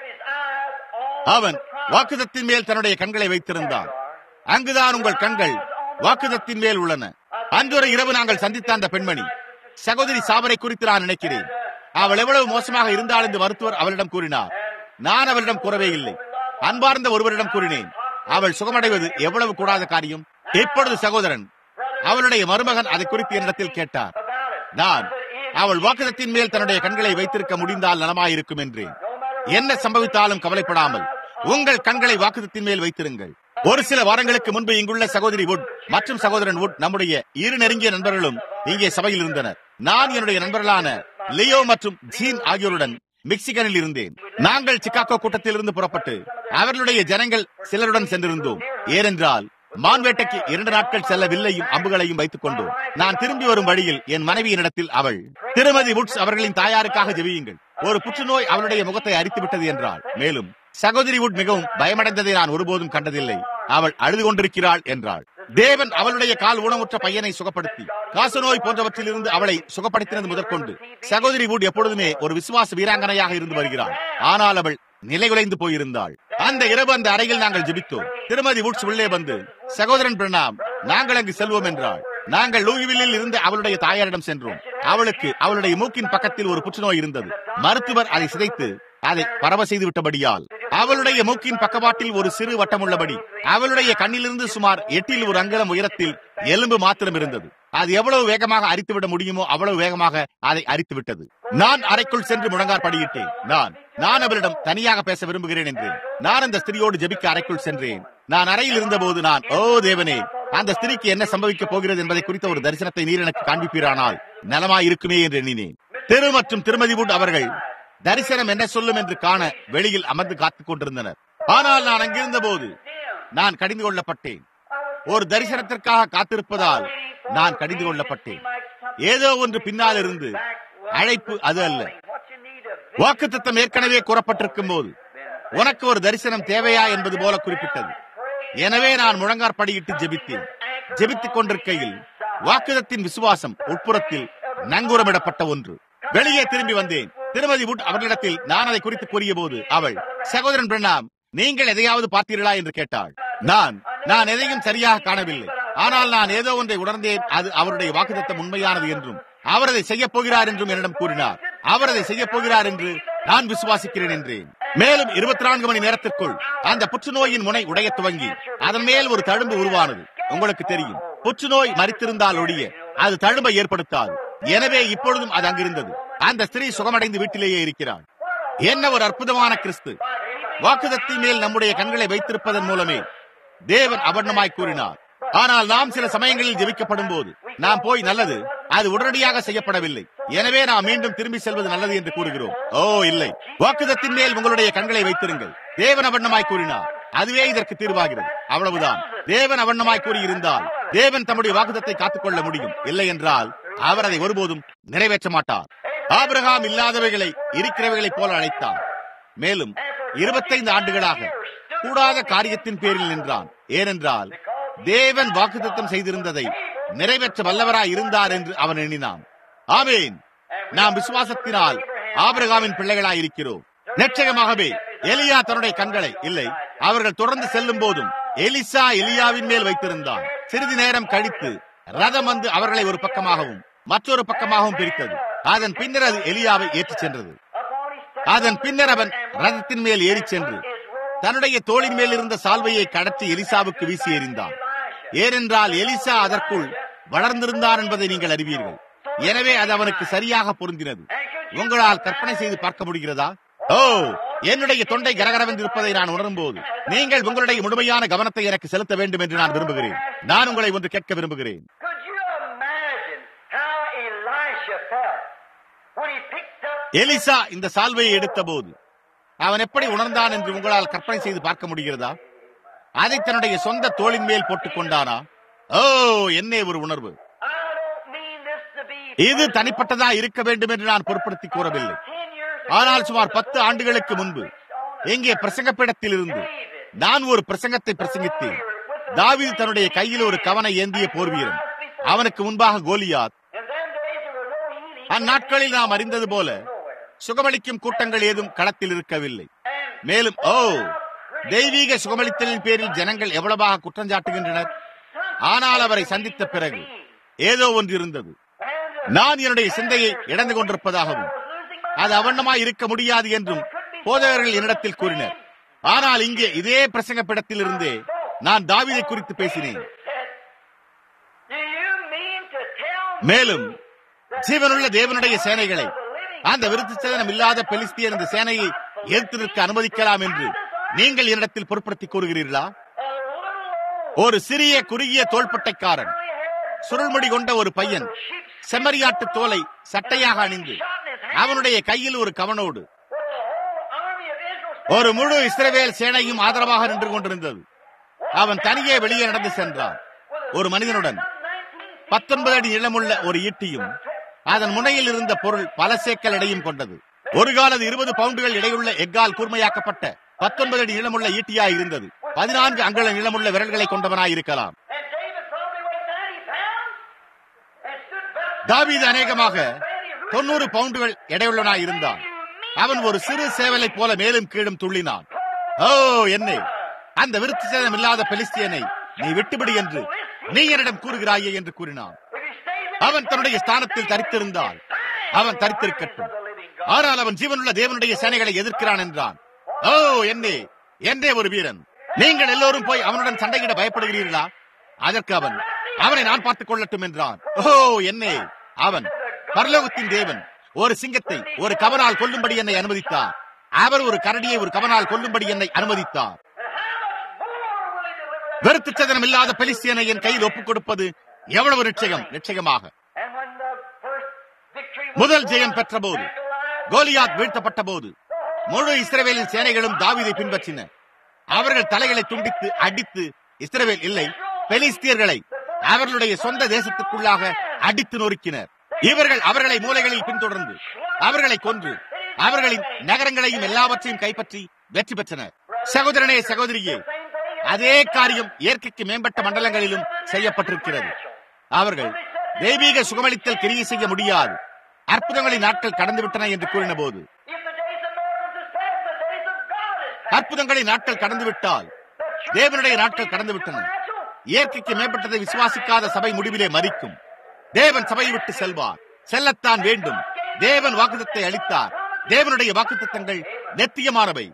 அவன் வாக்குதத்தின் மேல் தன்னுடைய கண்களை வைத்திருந்தான் அங்குதான் உங்கள் கண்கள் வாக்குதத்தின் மேல் உள்ளன அன்றொரு இரவு நாங்கள் சந்தித்த அந்த பெண்மணி சகோதரி சாபரை குறித்து நான் நினைக்கிறேன் அவள் எவ்வளவு மோசமாக இருந்தாள் என்று மருத்துவர் அவளிடம் கூறினார் நான் அவளிடம் கூறவே இல்லை அன்பார்ந்த ஒருவரிடம் கூறினேன் அவள் சுகமடைவது எவ்வளவு கூடாத காரியம் இப்பொழுது சகோதரன் அவளுடைய மருமகன் அதை குறித்து என்னிடத்தில் கேட்டார் நான் அவள் வாக்குதத்தின் மேல் தன்னுடைய கண்களை வைத்திருக்க முடிந்தால் நலமாயிருக்கும் என்றேன் என்ன சம்பவித்தாலும் கவலைப்படாமல் உங்கள் கண்களை வாக்குதத்தின் மேல் வைத்திருங்கள் ஒரு சில வாரங்களுக்கு முன்பு இங்குள்ள சகோதரி வுட் மற்றும் சகோதரன் வுட் நம்முடைய இரு நெருங்கிய நண்பர்களும் இங்கே சபையில் இருந்தனர் நான் என்னுடைய நண்பர்களான லியோ மற்றும் ஜீன் ஆகியோருடன் மிக்சிகனில் இருந்தேன் நாங்கள் சிக்காகோ கூட்டத்திலிருந்து புறப்பட்டு அவர்களுடைய ஜனங்கள் சிலருடன் சென்றிருந்தோம் ஏனென்றால் மான்வேட்டைக்கு இரண்டு நாட்கள் செல்ல வில்லையும் அம்புகளையும் வைத்துக் கொண்டோம் நான் திரும்பி வரும் வழியில் என் மனைவியினிடத்தில் அவள் திருமதி வுட்ஸ் அவர்களின் தாயாருக்காக ஜெபியுங்கள் ஒரு புற்றுநோய் அவளுடைய முகத்தை அரித்து விட்டது என்றாள் மேலும் சகோதரி வுட் மிகவும் பயமடைந்ததை நான் ஒருபோதும் கண்டதில்லை அவள் அழுது கொண்டிருக்கிறாள் என்றாள் தேவன் அவளுடைய கால் ஊனமுற்ற பையனை சுகப்படுத்தி காசநோய் போன்றவற்றிலிருந்து அவளை சுகப்படுத்தினது முதற்கொண்டு சகோதரி வுட் எப்பொழுதுமே ஒரு விசுவாச வீராங்கனையாக இருந்து வருகிறாள் ஆனால் அவள் நிலைகுலைந்து போயிருந்தாள் அந்த இரவு அந்த அறையில் நாங்கள் ஜெபித்தோம் திருமதி வுட்ஸ் உள்ளே வந்து சகோதரன் பிரணாம் நாங்கள் அங்கு செல்வோம் என்றாள் நாங்கள் லூயிவில்லில் இருந்து அவளுடைய தாயாரிடம் சென்றோம் அவளுக்கு அவளுடைய மூக்கின் பக்கத்தில் ஒரு புற்றுநோய் இருந்தது மருத்துவர் அதை சிதைத்து அதை பரவ செய்து விட்டபடியால் அவளுடைய மூக்கின் பக்கவாட்டில் ஒரு சிறு வட்டம் உள்ளபடி அவளுடைய கண்ணிலிருந்து சுமார் எட்டில் ஒரு அங்கலம் உயரத்தில் எலும்பு மாத்திரம் இருந்தது அது எவ்வளவு வேகமாக அரித்துவிட முடியுமோ அவ்வளவு வேகமாக அதை அரித்து விட்டது நான் அறைக்குள் சென்று முழங்கார் படியிட்டேன் நான் நான் அவரிடம் தனியாக பேச விரும்புகிறேன் என்றேன் நான் அந்த ஸ்திரியோடு ஜெபிக்க அறைக்குள் சென்றேன் நான் அறையில் இருந்தபோது நான் ஓ தேவனே அந்த ஸ்திரிக்கு என்ன சம்பவிக்கப் போகிறது என்பதை குறித்த ஒரு தரிசனத்தை நீர் எனக்கு காண்பிப்பீரானால் நலமாய் இருக்குமே என்று எண்ணினேன் திரு மற்றும் திருமதி வுட் அவர்கள் தரிசனம் என்ன சொல்லும் என்று காண வெளியில் அமர்ந்து காத்துக் கொண்டிருந்தனர் ஆனால் நான் அங்கிருந்த போது நான் கடிந்து கொள்ளப்பட்டேன் ஒரு தரிசனத்திற்காக காத்திருப்பதால் நான் கடிந்து கொள்ளப்பட்டேன் ஏதோ ஒன்று பின்னால் இருந்து அழைப்பு அது அல்ல வாக்குத்தத்தம் ஏற்கனவே கூறப்பட்டிருக்கும் போது உனக்கு ஒரு தரிசனம் தேவையா என்பது போல குறிப்பிட்டது எனவே நான் முழங்கார் படியிட்டு ஜெபித்தேன் ஜெபித்துக் கொண்டிருக்கையில் வாக்குதத்தின் விசுவாசம் உட்புறத்தில் நங்கூரமிடப்பட்ட ஒன்று வெளியே திரும்பி வந்தேன் திருமதி வுட் அவர்களிடத்தில் நான் அதை குறித்து கூறிய போது அவள் சகோதரன் பிரணாம் நீங்கள் எதையாவது பார்த்தீர்களா என்று கேட்டாள் நான் நான் எதையும் சரியாக காணவில்லை ஆனால் நான் ஏதோ ஒன்றை உணர்ந்தேன் அது அவருடைய வாக்குத்தத்தம் உண்மையானது என்றும் அவர் அதை செய்ய போகிறார் என்றும் என்னிடம் கூறினார் அவர் அதை செய்ய போகிறார் என்று நான் விசுவாசிக்கிறேன் என்றேன் மேலும் இருபத்தி நான்கு மணி நேரத்திற்குள் அந்த புற்றுநோயின் முனை உடைய துவங்கி அதன் மேல் ஒரு தழும்பு உருவானது உங்களுக்கு தெரியும் புற்றுநோய் மறித்திருந்தால் ஒழிய அது தழும்பை ஏற்படுத்தாது எனவே இப்பொழுதும் அது அங்கிருந்தது அந்த ஸ்திரீ சுகமடைந்து வீட்டிலேயே இருக்கிறாள் என்ன ஒரு அற்புதமான கிறிஸ்து வாக்குதத்தின் மேல் நம்முடைய கண்களை வைத்திருப்பதன் மூலமே தேவன் அவர்ணமாய் கூறினார் ஆனால் நாம் சில சமயங்களில் ஜெபிக்கப்படும் போது நாம் போய் நல்லது அது உடனடியாக செய்யப்படவில்லை எனவே நாம் மீண்டும் திரும்பி செல்வது நல்லது என்று கூறுகிறோம் ஓ இல்லை வாக்குதத்தின் மேல் உங்களுடைய கண்களை வைத்திருங்கள் தேவன் அவண்ணமாய் கூறினார் அதுவே இதற்கு தீர்வாகிறது அவ்வளவுதான் தேவன் அவண்ணமாய் கூறியிருந்தால் தேவன் தம்முடைய வாக்குதத்தை காத்துக்கொள்ள முடியும் இல்லை என்றால் அவர் அதை ஒருபோதும் நிறைவேற்ற மாட்டார் ஆபிரகாம் இல்லாதவைகளை இருக்கிறவைகளைப் போல அழைத்தார் மேலும் இருபத்தைந்து ஆண்டுகளாக கூடாத காரியத்தின் பேரில் நின்றான் ஏனென்றால் தேவன் வாக்குத்தத்தம் செய்திருந்ததை நிறைவேற்ற வல்லவராய் இருந்தார் என்று அவன் எண்ணினான் ஆமேன் நாம் விசுவாசத்தினால் ஆபிரகாமின் பிள்ளைகளாய் இருக்கிறோம் நிச்சயமாகவே எலியா தன்னுடைய கண்களை இல்லை அவர்கள் தொடர்ந்து செல்லும் போதும் எலிசா எலியாவின் மேல் வைத்திருந்தான் சிறிது நேரம் கழித்து ரதம் வந்து அவர்களை ஒரு பக்கமாகவும் மற்றொரு பக்கமாகவும் பிரித்தது அதன் பின்னர் அது எலியாவை ஏற்றிச் சென்றது அதன் பின்னர் அவன் ரதத்தின் மேல் ஏறிச் சென்று தன்னுடைய தோளின் மேல் இருந்த சால்வையை கடத்தி எலிசாவுக்கு வீசி எறிந்தான் ஏனென்றால் எலிசா அதற்குள் வளர்ந்திருந்தான் என்பதை நீங்கள் அறிவீர்கள் எனவே அது அவனுக்கு சரியாக பொருந்தினது உங்களால் கற்பனை செய்து பார்க்க முடிகிறதா ஓ என்னுடைய தொண்டை கரகரவென்று இருப்பதை நான் உணரும் போது நீங்கள் உங்களுடைய முழுமையான கவனத்தை எனக்கு செலுத்த வேண்டும் என்று நான் விரும்புகிறேன் நான் உங்களை ஒன்று கேட்க விரும்புகிறேன் Could you imagine how Elisha felt when he picked up Elisha இந்த சால்வையை எடுத்த போது அவன் எப்படி உணர்ந்தான் என்று உங்களால் கற்பனை செய்து பார்க்க முடிகிறதா அதை தன்னுடைய சொந்த தோளின் மேல் போட்டுக் கொண்டானா ஓ என்னே ஒரு உணர்வு I don't mean this to be இது தனிப்பட்டதா இருக்க வேண்டும் என்று நான் பொருட்படுத்தி கூறவில்லை ten years ஆனால் சுமார் பத்து ஆண்டுகளுக்கு முன்பு எங்கே பிரசங்கப்பிடத்தில் இருந்து நான் ஒரு பிரசங்கத்தை பிரசங்கித்தேன் தாவீது தன்னுடைய கையில் ஒரு கவனை ஏந்திய போர் வீரன் அவனுக்கு முன்பாக Goliath in them days there were no healing அந்நாட்களில் நாம் அறிந்தது போல சுகமளிக்கும் கூட்டங்கள் ஏதும் களத்தில் இருக்கவில்லை மேலும் ஓ தெய்வீக சுகமளித்தலின் பேரில் ஜனங்கள் எவ்வளவாக குற்றஞ்சாட்டுகின்றனர் ஆனால் அவரை சந்தித்த பிறகு ஏதோ ஒன்று இருந்தது நான் என்னுடைய சிந்தையை இழந்து கொண்டிருப்பதாகவும் அது அவண்ணமாய் இருக்க முடியாது என்றும் போதகர்கள் என்னிடத்தில் கூறினர் ஆனால் இங்கே இதே பிரசங்கப்பிடத்தில் இருந்தே நான் தாவீதை குறித்து பேசினேன் Do you mean to tell me மேலும் ஜீவனுள்ள தேவனுடைய சேனைகளை அந்த விருத்து சேதனம் இல்லாத பெலிஸ்தியர் இந்த சேனையை எதிர்த்து நிற்க அனுமதிக்கலாம் என்று நீங்கள் என்னிடத்தில் பொருட்படுத்தி கூறுகிறீர்களா a little ஒரு சிறிய குறுகிய தோள்பட்டைக்காரன் சுருள்முடி கொண்ட ஒரு பையன் செம்மறியாட்டு தோலை சட்டையாக அணிந்து அவனுடைய கையில் ஒரு கவனோடு with the whole army of Israel ஒரு முழு இஸ்ரவேல் சேனையும் ஆதரவாக நின்று கொண்டிருந்தது அவன் தனியே வெளியே நடந்து சென்றான் ஒரு மனிதனுடன் பத்தொன்பது அடி நீளமுள்ள ஒரு ஈட்டியும் அதன் முனையில் இருந்த பொருள் பல சேக்கல் எடையும் கொண்டது ஒரு காலது இருபது பவுண்டுகள் எடையுள்ள எக்கால் கூர்மையாக்கப்பட்ட பத்தொன்பது அடி நீளமுள்ள ஈட்டியாய் இருந்தது பதினான்கு அங்குல நீளமுள்ள விரல்களை கொண்டவனாய் இருக்கலாம் And David probably weighed 90 pounds and stood back. தாவீது அநேகமாக தொண்ணூறு பவுண்டுகள் எடையுள்ளவனாய் இருந்தான் அவன் ஒரு சிறு சேவலை போல மேலும் கீழும் துள்ளினான் ஓ என்னே அந்த விருத்தி சேதம் இல்லாத பெலிஸ்தியனை நீ விட்டுவிடு என்று நீ என்னிடம் கூறுகிறாயே என்று கூறினான் If he stayed with அவன் தன்னுடைய ஸ்தானத்தில் தரித்திருந்தால் அவன் தரித்திருக்கட்டும் ஆனால் அவன் ஜீவனுள்ள தேவனுடைய சேனைகளை எதிர்க்கிறான் என்றான் ஓ என்னே என்னே ஒரு வீரன் நீங்கள் எல்லோரும் போய் அவனுடன் சண்டையிட பயப்படுகிறீர்களா அதற்கு அவன் அவனை நான் பார்த்துக் கொள்ளட்டும் என்றான் ஓ என்னே அவன் பரலோகத்தின் தேவன் ஒரு சிங்கத்தை ஒரு கவனால் கொல்லும்படி என்னை அனுமதித்தார் அவர் ஒரு கரடியை ஒரு கவனால் கொல்லும்படி என்னை அனுமதித்தார் And how much more will he deliver us? வெறுத்து சதனம் இல்லாத பெலிஸ்தியனை என் கையில் ஒப்புக் கொடுப்பது எவ்வளவு நிச்சயம் நிச்சயமாக And when the first victory was முதல் won, Jayam பெற்றபோது and Goliath Goliath வீழ்த்தப்பட்ட போது முழு இஸ்ரவேலின் சேனைகளும் தாவீதை பின்பற்றின அவர்கள் தலைகளை துண்டித்து அடித்து இஸ்ரவேல் இல்லை பெலிஸ்தியர்களை அவர்களுடைய சொந்த தேசத்துக்குள்ளாக அடித்து நொறுக்கினர் இவர்கள் அவர்களை மூலைகளில் பின்தொடர்ந்து அவர்களை கொன்று அவர்களின் நகரங்களையும் எல்லாவற்றையும் கைப்பற்றி வெற்றி பெற்றனர் சகோதரனே சகோதரியே அதே காரியம் இயற்கைக்கு மேம்பட்ட மண்டலங்களிலும் செய்யப்பட்டிருக்கிறது அவர்கள் தெய்வீக சுகமளித்தல் கிரியை செய்ய முடியாது அற்புதங்களின் நாட்கள் கடந்துவிட்டன என்று கூறின போது If the days of miracles is past, the days of God is past. அற்புதங்களின் நாட்கள் கடந்து விட்டால் தேவனுடைய நாட்கள் கடந்து விட்டன இயற்கைக்கு மேம்பட்டதை விசுவாசிக்காத சபை முடிவிலே மறிக்கும் தேவன் சபையை விட்டு செல்வார் செல்லத்தான் வேண்டும் தேவன் வாக்குத்தத்தை அளித்தார் தேவனுடைய வாக்குத்தத்தங்கள் நெத்தியமானவை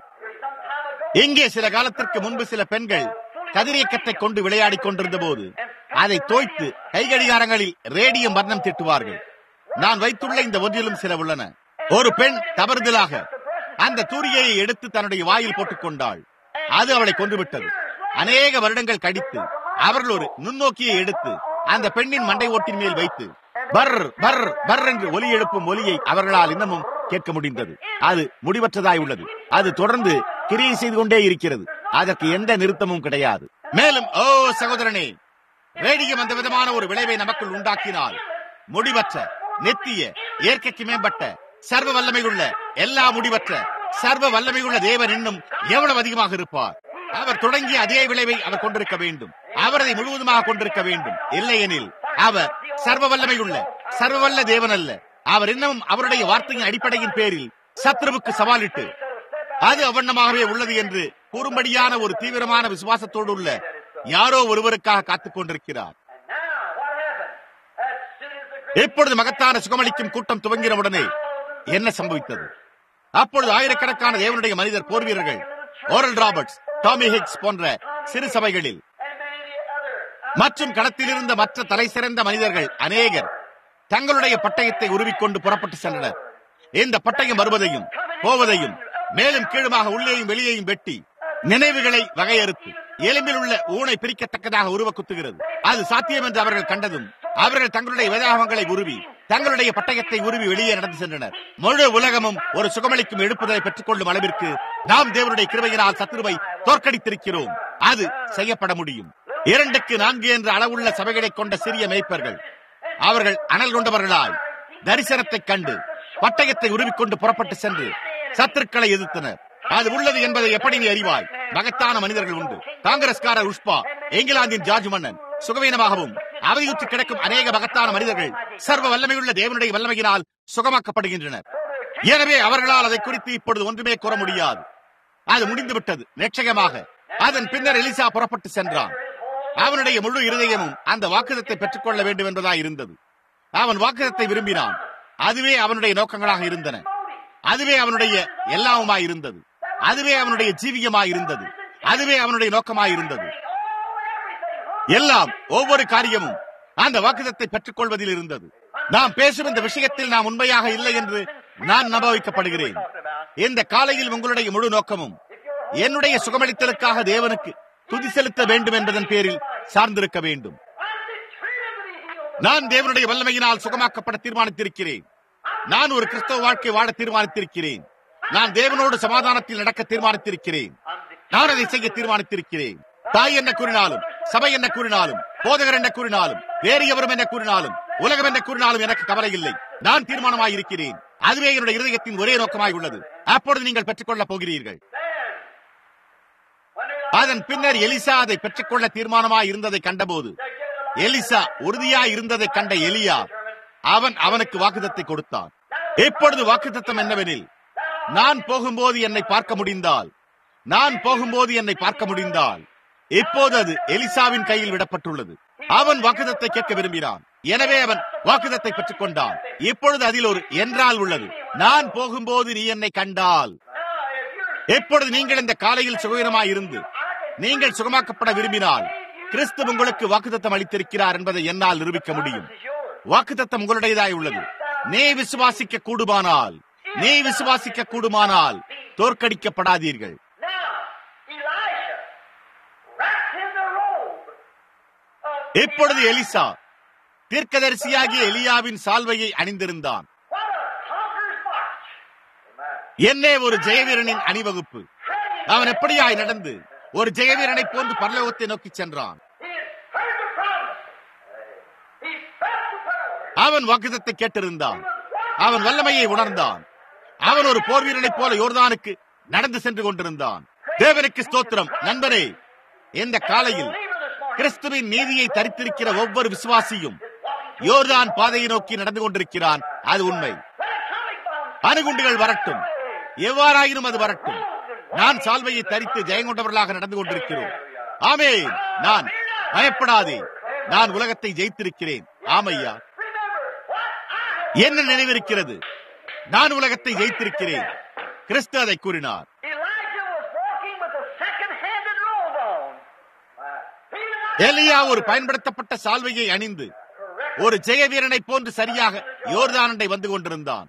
இங்கே சில காலத்திற்கு முன்பு சில பெண்கள் கதிரியக்கத்தை கொண்டு விளையாடிக் கொண்டிருந்த போது அதை தோய்த்து கைகடிகாரங்களில் ரேடியம் வர்ணம் திட்டுவார்கள் நான் வைத்துள்ள இந்த ஒன்றிலும் சில உள்ளன ஒரு பெண் தவறுதலாக அந்த தூரிகையை எடுத்து தன்னுடைய வாயில் போட்டுக் கொண்டாள் அது அவளை கொன்றுவிட்டது அநேக வருடங்கள் கடித்து அவர்கள் ஒரு நுண்ணோக்கியை எடுத்து அந்த பெண்ணின் மண்டை ஓட்டின் மேல் வைத்து பர் பர் பர் என்று ஒலி எழுப்பும் ஒலியை அவர்களால் இன்னமும் கேட்க முடிந்தது அது முடிவற்றதாய் உள்ளது அது தொடர்ந்து கிரியை செய்து கொண்டே இருக்கிறது அதற்கு எந்த நிறுத்தமும் கிடையாது மேலும் ஓ சகோதரனே ரேடியம் அந்த விதமான ஒரு விளைவை நமக்குள் உண்டாக்கினால் முடிவற்ற நெத்திய இயற்கைக்கு மேம்பட்ட சர்வ வல்லமையுள்ள எல்லா முடிவற்ற சர்வ வல்லமையுள்ள தேவன் இன்னும் எவ்வளவு அதிகமாக இருப்பார் அவர் தொடங்கிய அதே விளைவை அவர் கொண்டிருக்க வேண்டும் அவர் அதை முழுவதுமாக கொண்டிருக்க வேண்டும் இல்லையெனில் அவர் சர்வ வல்லமையுள்ள சர்வ வல்ல தேவன் அல்ல அவர் இன்னமும் அவருடைய வார்த்தையின் அடிப்படையின் பேரில் சத்ருவுக்கு சவாலிட்டு அது அவண்ணமாகவே உள்ளது என்று கூறும்படியான ஒரு தீவிரமான விசுவாசத்தோடு உள்ள யாரோ ஒருவருக்காக காத்துக் கொண்டிருக்கிறார் Now, what happened? As soon as the great இப்பொழுது மகத்தான சுகமளிக்கும் கூட்டம் துவங்கினவுடனே என்ன சம்பவித்தது அப்பொழுது ஆயிரக்கணக்கான தேவனுடைய மனிதர் போர் வீரர்கள் ஓரல் ராபர்ட்ஸ் டாமி ஹிக்ஸ் போன்ற சிறு சபைகளில் and many other மற்றும் களத்தில் இருந்த மற்ற தலை சிறந்த மனிதர்கள் அநேகர் தங்களுடைய பட்டயத்தை உருவிக்கொண்டு புறப்பட்டு சென்றனர் இந்த பட்டயம் வருவதையும் போவதையும் மேலும் கீழுமாக உள்ளேயும் வெளியேயும் வெட்டி நினைவுகளை வகையறுத்து எலும்பில் உள்ள ஊனை பிரிக்கத்தக்கதாக உருவ குத்துகிறது அது சாத்தியம் என்று அவர்கள் கண்டதும் அவர்கள் தங்களுடைய வேதாகமங்களை உருவி தங்களுடைய பட்டயத்தை உருவி வெளியே நடந்து சென்றனர் முழு உலகமும் ஒரு சுகமளிக்கும் எழுப்புதலை பெற்றுக் கொள்ளும் அளவிற்கு நாம் தேவனுடைய கிருபையினால் சத்ருவை தோற்கடித்திருக்கிறோம் அது செய்யப்பட முடியும் இரண்டுக்கு நான்கு என்ற அளவுள்ள சபைகளை கொண்ட சிறிய மேய்ப்பர்கள் அவர்கள் அனல் கொண்டவர்களாய் தரிசனத்தைக் கண்டு பட்டயத்தை உருவிக்கொண்டு புறப்பட்டு சென்று சத்துருக்களை எதிர்த்தனர் அது உள்ளது என்பதை எப்படி நீ அறிவாய் மகத்தான மனிதர்கள் உண்டு காங்கிரஸ்காரர் உஷ்பா இங்கிலாந்தின் ஜார்ஜ் மன்னன் சுகவீனமாகவும் அவதியுற்று கிடக்கும் அநேக மகத்தான மனிதர்கள் சர்வ வல்லமையுள்ள தேவனுடைய வல்லமையினால் சுகமாக்கப்படுகின்றனர் எனவே அவர்களால் அதை குறித்து இப்பொழுது ஒன்றுமே கூற முடியாது அது முடிந்து விட்டது நிச்சயமாக அதன் பின்னர் எலிசா புறப்பட்டு சென்றான் அவனுடைய முழு இருதயமும் அந்த வாக்குதத்தை பெற்றுக்கொள்ள வேண்டும் என்பதாய் இருந்தது அவன் வாக்குதத்தை விரும்பினான் அதுவே அவனுடைய நோக்கங்களாக இருந்தன அதுவே அவனுடைய எல்லாவுமாய் இருந்தது அதுவே அவனுடைய ஜீவியமாய் இருந்தது அதுவே அவனுடைய நோக்கமாய் இருந்தது எல்லாம் ஒவ்வொரு காரியமும் அந்த வாக்குதத்தை பெற்றுக் கொள்வதில் இருந்தது நாம் பேசும் இந்த விஷயத்தில் நாம் உண்மையாக இல்லை என்று நான் நம்ப வைக்கப்படுகிறேன் இந்த காலையில் உங்களுடைய முழு நோக்கமும் என்னுடைய சுகமளித்தலுக்காக தேவனுக்கு துதி செலுத்த வேண்டும் என்பதன் பேரில் சார்ந்திருக்க வேண்டும் நான் தேவனுடைய வல்லமையினால் சுகமாக்கப்பட தீர்மானித்திருக்கிறேன் நான் ஒரு கிறிஸ்தவ வாழ்க்கை வாழ தீர்மானித்திருக்கிறேன் நான் தேவனோடு சமாதானத்தில் நடக்க தீர்மானித்திருக்கிறேன் நான் அதை செய்ய தீர்மானித்திருக்கிறேன் தாய் என்ன கூறினாலும் சபை என்ன கூறினாலும் போதகர் என்ன கூறினாலும் வேறு எவரும் என்ன கூறினாலும் உலகம் என்ன கூறினாலும் எனக்கு கவலை இல்லை நான் தீர்மானமாய் இருக்கிறேன் அதுவே என்னுடைய இருதயத்தின் ஒரே நோக்கமாய் உள்ளது அப்பொழுது நீங்கள் பெற்றுக்கொள்ளப் போகிறீர்கள் அதன் பின்னர் எலிசா அதை பெற்றுக்கொள்ள தீர்மானமாய் இருந்ததை கண்டபோது எலிசா உறுதியாய் இருந்ததை கண்ட எலியா அவன் அவனுக்கு வாக்குத்தத்தை கொடுத்தான் இப்பொழுது வாக்குத்தத்தம் என்னவெனில் நான் போகும்போது என்னை பார்க்க முடிந்தால் நான் போகும்போது என்னை பார்க்க முடிந்தால் இப்போது அது எலிசாவின் கையில் விடப்பட்டுள்ளது அவன் வாக்குதத்தை கேட்க விரும்பினான் எனவே அவன் வாக்குதத்தை பெற்றுக் கொண்டான் இப்பொழுது அதில் ஒரு என்றால் உள்ளது நான் போகும்போது நீ என்னை கண்டால் இப்பொழுது நீங்கள் இந்த காலையில் சுகவீனமாய் இருந்து நீங்கள் சுகமாக்கப்பட விரும்பினால் கிறிஸ்து உங்களுக்கு வாக்குத்தத்தம் அளித்திருக்கிறார் என்பதை என்னால் நிரூபிக்க முடியும் வாக்குத்தத்தம் உங்களுடையதாய் உள்ளது நீ விசுவாசிக்க கூடுமானால் நீ விசுவாசிக்க கூடுமானால் தோற்கடிக்கப்படாதீர்கள் Now, Elisha, wrapped in the robe of இப்பொழுது எலிசா தீர்க்கதரிசியாகிய எலியாவின் சால்வையை அணிந்திருந்தான் what a conqueror's march. என்னே ஒரு ஜெயவீரனின் அணிவகுப்பு அவன் எப்படியாய் நடந்து ஒரு ஜெயவீரனை போன்று பரலோகத்தை நோக்கி சென்றான் He had heard the promise. He felt the power. அவன் வாக்குதத்தை கேட்டிருந்தான் அவன் வல்லமையை உணர்ந்தான் அவன் ஒரு போர் வீரனைப் போல யோர்தானுக்கு நடந்து சென்று கொண்டிருந்தான் தேவனுக்கு ஸ்தோத்திரம் நண்பரே இந்த காலையில் Believer this morning கிறிஸ்துவின் நீதியை தரித்திருக்கிற ஒவ்வொரு விசுவாசியும் யோர்தான் பாதையை நோக்கி நடந்து கொண்டிருக்கிறான் அது உண்மை அணுகுண்டுகள் வரட்டும் எவ்வாறாயினும் அது வரட்டும் நான் சால்வையை தரித்து ஜெயங்கொண்டவர்களாக நடந்து கொண்டிருக்கிறோம் ஆமே நான் பயப்படாதே நான் உலகத்தை ஜெயித்திருக்கிறேன் ஆமையா என்ன நினைவிருக்கிறது நான் உலகத்தை ஜெயித்திருக்கிறேன் கிறிஸ்து அதை கூறினார் Elijah was walking with a second-handed robe on. He did not எலியா ஒரு பயன்படுத்தப்பட்ட சால்வையை அணிந்து ஒரு ஜெய வீரனை போன்று சரியாக யோர்தானண்டை வந்து கொண்டிருந்தான்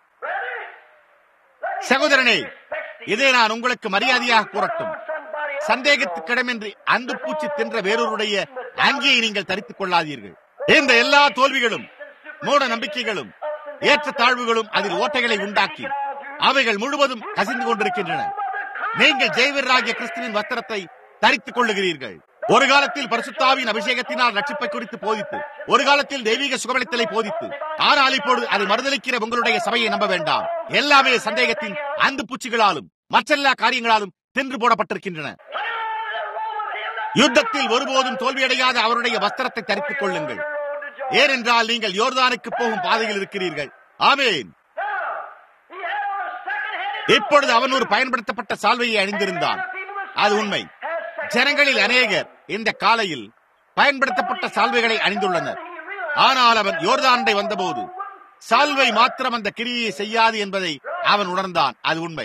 சகோதரனே இதை நான் உங்களுக்கு மரியாதையாக கூறட்டும் சந்தேகத்துக்கிடமின்றி அந்து பூச்சி தின்ற வேறொருடைய அங்கியை நீங்கள் தரித்துக் கொள்ளாதீர்கள் இந்த எல்லா தோல்விகளும் மூட நம்பிக்கைகளும் ஏற்ற தாழ்வுகளும் அதில் ஓட்டைகளை உண்டாக்கி அவைகள் முழுவதும் கசிந்து கொண்டிருக்கின்றன நீங்கள் ஜெயவீரராகிய கிறிஸ்துவின் வஸ்திரத்தை தரித்துக் கொள்ளுகிறீர்கள் ஒரு காலத்தில் பரிசுத்தாவின் அபிஷேகத்தினால் ரட்சிப்பை குறித்து போதித்து ஒரு காலத்தில் தெய்வீக சுகமளித்தலை போதித்து ஆனால் இப்பொழுது அதை மறுதளிக்கிற உங்களுடைய சபையை நம்ப வேண்டாம் எல்லாமே சந்தேகத்தின் அந்து பூச்சிகளாலும் மற்றெல்லா காரியங்களாலும் தின்று போடப்பட்டிருக்கின்றன யுத்தத்தில் ஒருபோதும் தோல்வியடையாத அவருடைய வஸ்திரத்தை தரித்துக் கொள்ளுங்கள் ஏனென்றால் நீங்கள் யோர்தானுக்கு போகும் பாதையில் இருக்கிறீர்கள் ஆமேன் இப்பொழுது அவன் ஒரு பயன்படுத்தப்பட்ட சால்வையை அணிந்திருந்தான் அது உண்மை ஜனங்களில் அநேகர் இந்த காலையில் பயன்படுத்தப்பட்ட சால்வைகளை அணிந்துள்ளனர் ஆனால் அவன் யோர்தாண்டை வந்தபோது சால்வை மாத்திரம் அந்த கிரியை செய்யாது என்பதை அவன் உணர்ந்தான் அது உண்மை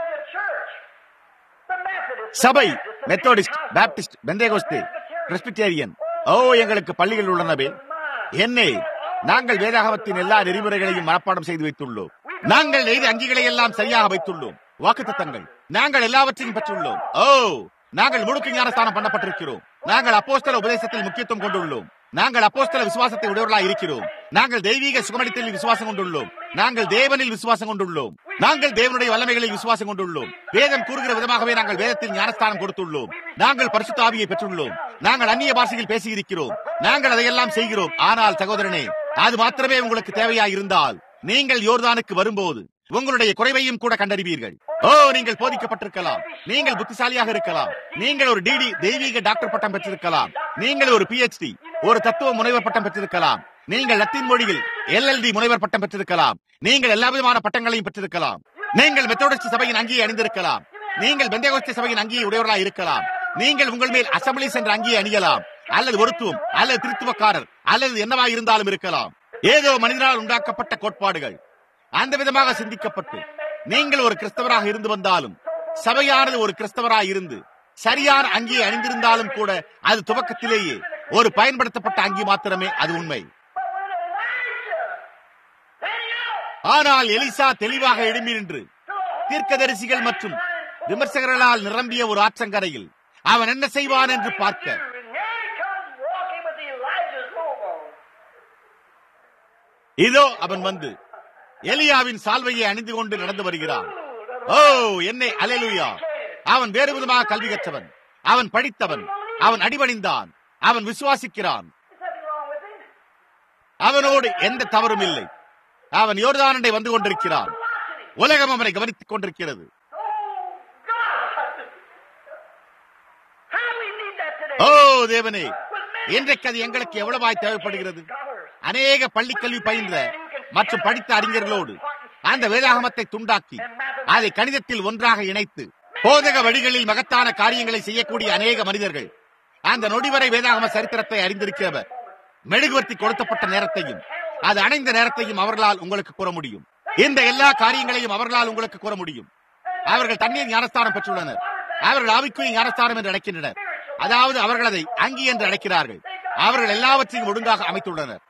சபை மெத்தோடிஸ்ட் பாப்டிஸ்ட் பெந்தேகோஸ்தே பிரஸ்பிட்டேரியன் ஓ எங்களுக்கு பள்ளிகள் உள்ளனவே என்னே நாங்கள் வேதாகமத்தின் எல்லா நெறிமுறைகளையும் மனப்பாடம் செய்து வைத்துள்ளோம் நாங்கள் நெய்த அங்கிகளை எல்லாம் சரியாக வைத்துள்ளோம் வாக்குத்தத்தங்கள் நாங்கள் எல்லாவற்றையும் பெற்றுள்ளோம் ஓ நாங்கள் முழுக்க ஞானஸ்தானம் பண்ணப்பட்டிருக்கிறோம் நாங்கள் அப்போஸ்தல உபதேசத்தில் முக்கியத்துவம் கொண்டுள்ளோம் நாங்கள் அப்போஸ்தல விசுவாசத்தை உடையவர்களாக இருக்கிறோம் நாங்கள் தெய்வீக சுகமளித்தலில் விசுவாசம் கொண்டுள்ளோம் நாங்கள் தேவனில் விசுவாசம் கொண்டுள்ளோம் நாங்கள் தேவனுடைய வல்லமைகளில் விசுவாசம் கொண்டுள்ளோம் வேதம் கூறுகிற விதமாகவே நாங்கள் வேதத்தில் ஞானஸ்தானம் கொடுத்துள்ளோம் நாங்கள் பரிசுத்த ஆவியை பெற்றுள்ளோம் நாங்கள் அந்நிய பாஷையில் பேசியிருக்கிறோம் நாங்கள் அதையெல்லாம் செய்கிறோம் ஆனால் சகோதரனே அது மாத்திரமே உங்களுக்கு தேவையா இருந்தால் நீங்கள் யோர்தானுக்கு வரும்போது உங்களுடைய குறைவையும் கூட கண்டறிவீர்கள் ஓ நீங்கள் போதிக்கப்பட்டிருக்கலாம் நீங்கள் புத்திசாலியாக இருக்கலாம் நீங்கள் ஒரு டிடி தெய்வீக டாக்டர் பட்டம் பெற்றிருக்கலாம் நீங்கள் ஒரு பிஹெச்டி ஒரு தத்துவ முனைவர் பட்டம் பெற்றிருக்கலாம் நீங்கள் லத்தீன் மொழியில் எல்எல்டி முனைவர் பட்டம் பெற்றிருக்கலாம் நீங்கள் எல்லா விதமான பட்டங்களையும் பெற்றிருக்கலாம் நீங்கள் மெத்தோடிஸ்ட் சபையின் அங்கியை அணிந்திருக்கலாம் நீங்கள் பெந்தேகோஸ்தி சபையின் அங்கியை உடையவர்களாக இருக்கலாம் நீங்கள் உங்கள் மேல் அசம்பிளிஸ் என்ற அங்கியை அணியலாம் அல்லது ஒருத்துவம் அல்லது திருத்துவக்காரர் அல்லது என்னவா இருந்தாலும் இருக்கலாம் ஏதோ மனிதனால் உண்டாக்கப்பட்ட கோட்பாடுகள் அந்த விதமாக சிந்திக்கப்பட்டு நீங்கள் ஒரு கிறிஸ்தவராக இருந்து வந்தாலும் சபையானது ஒரு கிறிஸ்தவராக இருந்து சரியான அங்கியை அணிந்திருந்தாலும் கூட அது துவக்கத்திலேயே ஒரு பயன்படுத்தப்பட்ட அங்கி மாத்திரமே அது உண்மை ஆனால் எலிசா தெளிவாக எழும்பி நின்று தீர்க்கதரிசிகள் மற்றும் விமர்சகர்களால் நிரம்பிய ஒரு ஆற்றங்கரையில் அவன் என்ன செய்வான் என்று பார்க்க இதோ அவன் வந்து எலியாவின் சால்வையை அணிந்து கொண்டு நடந்து வருகிறான் ஓ என்னை அலையலுயா அவன் வேறு விதமாக கல்வி கற்றவன் அவன் படித்தவன் அவன் அடிபணிந்தான் அவன் விசுவாசிக்கிறான் அவனோடு எந்த தவறும் இல்லை அவன் யோர்தானண்டை வந்து கொண்டிருக்கிறான் உலகம் அவனை கவனித்துக் கொண்டிருக்கிறது ஓ தேவனே இன்றைக்கு அது எங்களுக்கு எவ்வளவாய் தேவைப்படுகிறது அநேக பள்ளி கல்வி பயின்ற மற்றும் படித்த அறிஞர்களோடு அந்த வேதாகமத்தை துண்டாக்கி அதை கணிதத்தில் ஒன்றாக இணைத்து போதக வழிகளில் மகத்தான காரியங்களை செய்யக்கூடிய அநேக மனிதர்கள் அந்த நொடிவரை வேதாகம சரித்திரத்தை அறிந்திருக்கிறவர் மெழுகுவர்த்தி கொடுத்தப்பட்ட நேரத்தையும் அது அணைந்த நேரத்தையும் அவர்களால் உங்களுக்கு கூற முடியும் இந்த எல்லா காரியங்களையும் அவர்களால் உங்களுக்கு கூற முடியும் அவர்கள் தண்ணீர் ஞானஸ்தானம் பெற்றுள்ளனர் அவர்கள் ஆவிக்குரிய ஞானஸ்தானம் என்று அழைக்கின்றனர் அதாவது அவர்கள் அதை அங்கி என்று அழைக்கிறார்கள் அவர்கள் எல்லாவற்றையும் ஒழுங்காக அமைத்துள்ளனர்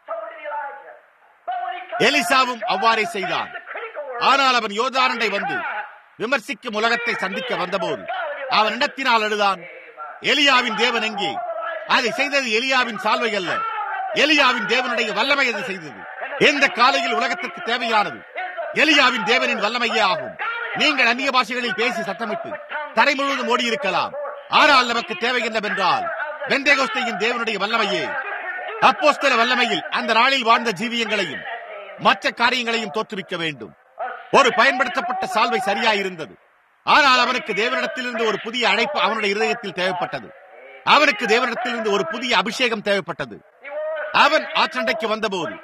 எலிசாவும் அவ்வாறே செய்தான் ஆனால் அவன் யோதாரண்டை வந்து விமர்சிக்கும் உலகத்தை சந்திக்க வந்தபோது அவன் இடத்தினால் அழுதான் எலியாவின் தேவன் எங்கே அதை செய்தது எலியாவின் சால்வை அல்ல எலியாவின் தேவனுடைய வல்லமை அதை செய்தது எந்த காலையில் உலகத்திற்கு தேவையானது எலியாவின் தேவனின் வல்லமையே ஆகும் நீங்கள் அந்நிய பாஷைகளில் பேசி சத்தமிட்டு தரை முழுவதும் ஓடி இருக்கலாம் ஆனால் நமக்கு தேவை என்னவென்றால் வெந்தேகோஸ்தையின் தேவனுடைய வல்லமையே அப்போஸ்தல வல்லமையில் அந்த நாளில் வாழ்ந்த ஜீவியங்களையும் மற்ற காரியங்களையும் தோற்றுவிக்க வேண்டும் ஒரு பயன்படுத்தப்பட்ட சால்வை சரியா இருந்தது ஆனால் அவனுக்கு தேவனிடத்திலிருந்து ஒரு புதிய அழைப்பு அவனுடைய இருதயத்தில் தேவைப்பட்டது அவனுக்கு தேவனிடத்திலிருந்து ஒரு புதிய அபிஷேகம் தேவைப்பட்டது அவன் ஆற்றண்டைக்கு வந்தபோது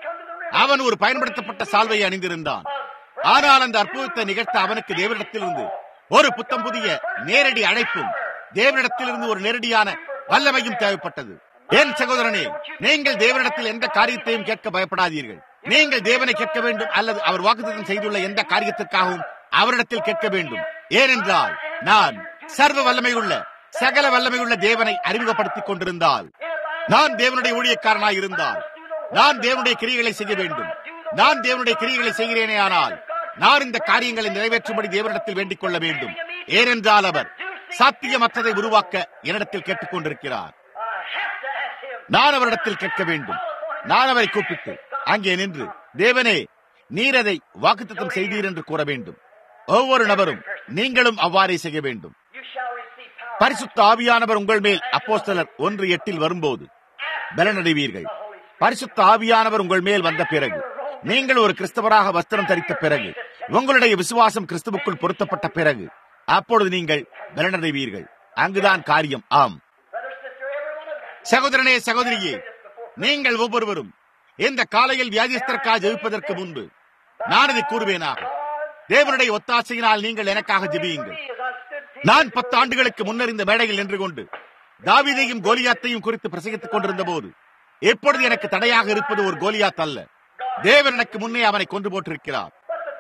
அவன் ஒரு பயன்படுத்தப்பட்ட சால்வையை அணிந்திருந்தான் ஆனால் அந்த அற்புதத்தை நிகழ்த்த அவனுக்கு தேவனிடத்திலிருந்து ஒரு புத்தம் புதிய நேரடி அழைப்பும் தேவனிடத்திலிருந்து ஒரு நேரடியான வல்லமையும் தேவைப்பட்டது என் சகோதரனே நீங்கள் தேவனிடத்தில் எந்த காரியத்தையும் கேட்க பயப்படாதீர்கள் நீங்கள் தேவனை கேட்க வேண்டும் அல்லது அவர் வாக்குத்தம் செய்துள்ள எந்த காரியத்திற்காகவும் அவரிடத்தில் கேட்க வேண்டும் ஏனென்றால் நான் சர்வ வல்லமையுள்ள சகல வல்லமையுள்ள தேவனை அறிமுகப்படுத்திக் கொண்டிருந்தால் நான் தேவனுடைய ஊழியக்காரனாய் இருந்தால் நான் தேவனுடைய கிரியைகளை செய்ய வேண்டும் நான் தேவனுடைய கிரியைகளை செய்கிறேனே ஆனால் நான் இந்த காரியங்களை நிறைவேற்றும்படி தேவனிடத்தில் வேண்டிக் கொள்ள வேண்டும் ஏனென்றால் அவர் சாத்தியமற்றதை உருவாக்க என்னிடத்தில் கேட்டுக் கொண்டிருக்கிறார் நான் அவரிடத்தில் கேட்க வேண்டும் நான் அவரை கூப்பிட்டு அங்கே நின்று தேவனே நீர் அதை வாக்குத்தத்தம் செய்தீர் என்று கூற வேண்டும் ஒவ்வொரு நபரும் நீங்களும் அவ்வாறே செய்ய வேண்டும் பரிசுத்த ஆவியானவர் உங்கள் மேல் அப்போஸ்தலர் ஒன்று எட்டில் வரும்போது பலனடைவீர்கள் பரிசுத்த ஆவியானவர் உங்கள் மேல் வந்த பிறகு நீங்கள் ஒரு கிறிஸ்தவராக வஸ்திரம் தரித்த பிறகு உங்களுடைய விசுவாசம் கிறிஸ்துவுக்குள் பொருத்தப்பட்ட பிறகு அப்பொழுது நீங்கள் பலனடைவீர்கள் அங்குதான் காரியம் ஆம் சகோதரனே சகோதரியே நீங்கள் ஒவ்வொருவரும் இந்த காலையில் வியாதிஸ்தருக்காக ஜெபிப்பதற்கு முன்பு நான் இதை கூறுவேனாக தேவனுடைய ஒத்தாசையினால் நீங்கள் எனக்காக ஜெபியுங்கள் நான் பத்து ஆண்டுகளுக்கு முன்னர் இந்த மேடையில் நின்று கொண்டு தாவிதையும் கோலியாத்தையும் குறித்து பிரசங்கித்துக் கொண்டிருந்த போது எப்பொழுது எனக்கு தடையாக இருப்பது ஒரு கோலியாத் அல்ல தேவன் எனக்கு முன்னே அவனை கொண்டு போட்டிருக்கிறார்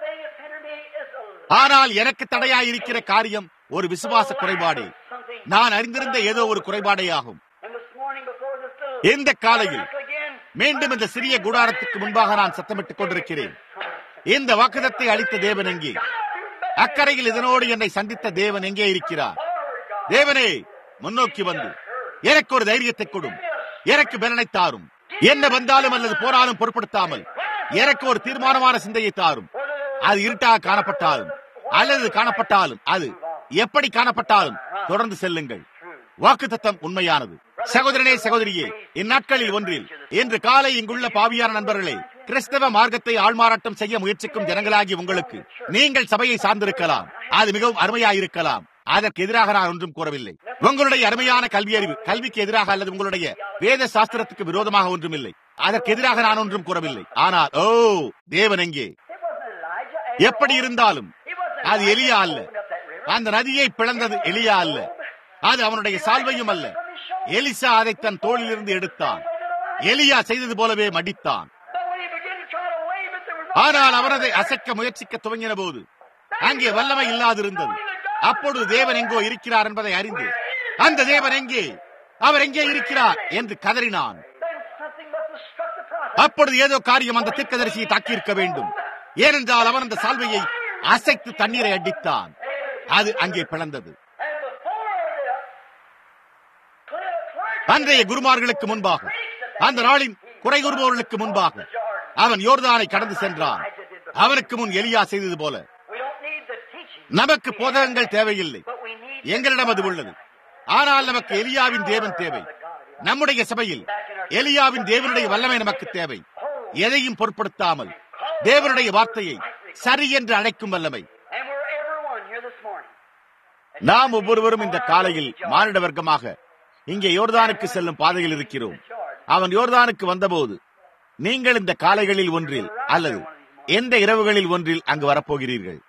ஆனால் எனக்கு தடையாய் இருக்கிற காரியம் ஒரு விசுவாச குறைபாடு நான் அறிந்திருந்த ஏதோ ஒரு குறைபாடே ஆகும் இந்த காலையில் மீண்டும் இந்த சிறிய குடாரத்துக்கு முன்பாக நான் சத்தமிட்டுக் கொண்டிருக்கிறேன் இந்த வாக்குதத்தை அளித்த தேவன் எங்கே அக்கறையில் இதனோடு என்னை சந்தித்த தேவன் எங்கே இருக்கிறார் தேவனே முன்னோக்கி வந்து எனக்கு ஒரு தைரியத்தை கொடும் எனக்கு பலனை தாரும் என்ன வந்தாலும் அல்லது போனாலும் பொருட்படுத்தாமல் எனக்கு ஒரு தீர்மானமான சிந்தையை தாரும் அது இருட்டாக காணப்பட்டாலும் அல்லது காணப்பட்டாலும் அது எப்படி காணப்பட்டாலும் தொடர்ந்து செல்லுங்கள் வாக்குத்தத்தம் உண்மையானது சகோதரனே சகோதரியே இந்நாட்களில் ஒன்றில் இன்று காலை இங்குள்ள பாவியான நண்பர்களே கிறிஸ்தவ மார்க்கத்தை ஆள்மாறாட்டம் செய்ய முயற்சிக்கும் ஜனங்களாகி உங்களுக்கு நீங்கள் சபையை சார்ந்திருக்கலாம் அது மிகவும் அருமையாயிருக்கலாம் அதற்கு எதிராக நான் ஒன்றும் கூறவில்லை உங்களுடைய அருமையான கல்வி அறிவு கல்விக்கு எதிராக அல்லது உங்களுடைய வேத சாஸ்திரத்துக்கு விரோதமாக ஒன்றும் இல்லை அதற்கு எதிராக நான் ஒன்றும் கூறவில்லை ஆனால் ஓ தேவன் எங்கே எப்படி இருந்தாலும் அது எலியா அல்ல அந்த நதியை பிளந்தது எலியா அல்ல அது அவனுடைய சால்வையும் அல்ல எலிசா அதை தன் தோளிலிருந்து எடுத்தான் எலியா செய்தது போலவே மடித்தான் ஆனால் அவன் அதை அசைக்க முயற்சிக்க துவங்கின போது அங்கே வல்லமை இல்லாதிருந்தது அப்பொழுது தேவன் எங்கோ இருக்கிறார் என்பதை அறிந்து அந்த தேவன் எங்கே அவர் எங்கே இருக்கிறார் என்று கதறினான் அப்பொழுது ஏதோ காரியம் அந்த தீர்க்கதரிசியை தாக்கியிருக்க வேண்டும் ஏனென்றால் அவன் அந்த சால்வையை அசைத்து தண்ணீரை அடித்தான் அது அங்கே பிளந்தது அன்றைய குருமார்களுக்கு முன்பாக அந்த நாளின் குறை கூறுபவர்களுக்கு முன்பாக அவன் யோர்தானை கடந்து சென்றான் அவனுக்கு முன் எலியா செய்தது போல நமக்கு போதகங்கள் தேவையில்லை எங்களிடம் அது உள்ளது ஆனால் நமக்கு எலியாவின் தேவன் தேவை நம்முடைய சபையில் எலியாவின் தேவனுடைய வல்லமை நமக்கு தேவை எதையும் பொருட்படுத்தாமல் தேவனுடைய வார்த்தையை சரி என்று அழைக்கும் வல்லமை நாம் ஒவ்வொருவரும் இந்த காலையில் மானிட வர்க்கமாக இங்கே யோர்தானுக்கு செல்லும் பாதையில் இருக்கிறோம் அவன் யோர்தானுக்கு வந்தபோது நீங்கள் இந்த காலைகளில் ஒன்றில் அல்லது எந்த இரவுகளில் ஒன்றில் அங்கு வரப்போகிறீர்கள்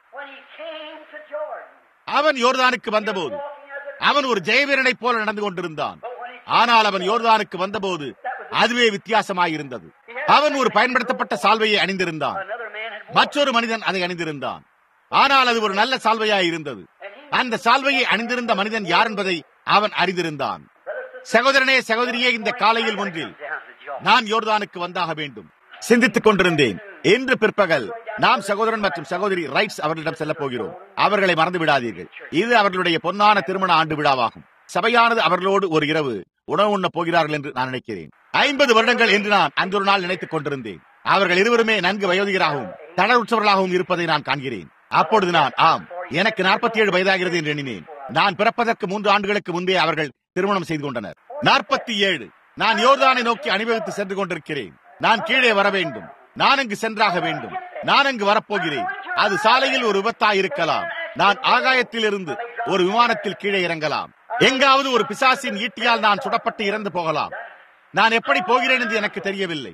அவன் யோர்தானுக்கு வந்தபோது அவன் ஒரு ஜெயவீரனைப் போல நடந்து கொண்டிருந்தான் ஆனால் அவன் யோர்தானுக்கு வந்தபோது அதுவே வித்தியாசமாயிருந்தது அவன் ஒரு பயன்படுத்தப்பட்ட சால்வையை அணிந்திருந்தான் மற்றொரு மனிதன் அதை அணிந்திருந்தான் ஆனால் அது ஒரு நல்ல சால்வையாய் இருந்தது அந்த சால்வையை அணிந்திருந்த மனிதன் யார் என்பதை அவன் அறிந்திருந்தான் சகோதரனே சகோதரியே இந்த காலையில் ஒன்றில் நான் யோர்தானுக்கு வந்தாக வேண்டும் சிந்தித்துக் கொண்டிருந்தேன் இன்று பிற்பகல் நாம் சகோதரன் மற்றும் சகோதரி ரைட்ஸ் அவர்களிடம் செல்ல போகிறோம் அவர்களை மறந்து விடாதீர்கள் இது அவர்களுடைய பொன்னான திருமண ஆண்டு விழாவாகும் சபையானது அவர்களோடு ஒரு இரவு உணவு உண்ண போகிறார்கள் என்று நான் நினைக்கிறேன் ஐம்பது வருடங்கள் என்று நான் அந்த ஒரு நாள் நினைத்துக் கொண்டிருந்தேன் அவர்கள் இருவருமே நன்கு வயோதிகராகவும் தளர்வுற்றவர்களாகவும் இருப்பதை நான் காண்கிறேன் அப்பொழுது நான் ஆம் எனக்கு நாற்பத்தி ஏழு வயதாகிறது என்று எண்ணினேன் நான் பிறப்பதற்கு மூன்று ஆண்டுகளுக்கு முன்பே அவர்கள் திருமணம் செய்து கொண்டனர் நாற்பத்தி ஏழு நான் யோர்தானை நோக்கி அணிவகுத்து சென்று கொண்டிருக்கிறேன் நான் கீழே வர வேண்டும் நான் அங்கு சென்றாக வேண்டும் நான் அங்கு வரப்போகிறேன் அது சாலையில் ஒரு விபத்தாய் இருக்கலாம் நான் ஆகாயத்தில் இருந்து ஒரு விமானத்தில் கீழே இறங்கலாம் எங்காவது ஒரு பிசாசின் ஈட்டியால் நான் சுடப்பட்டு இறந்து போகலாம் நான் எப்படி போகிறேன் என்று எனக்கு தெரியவில்லை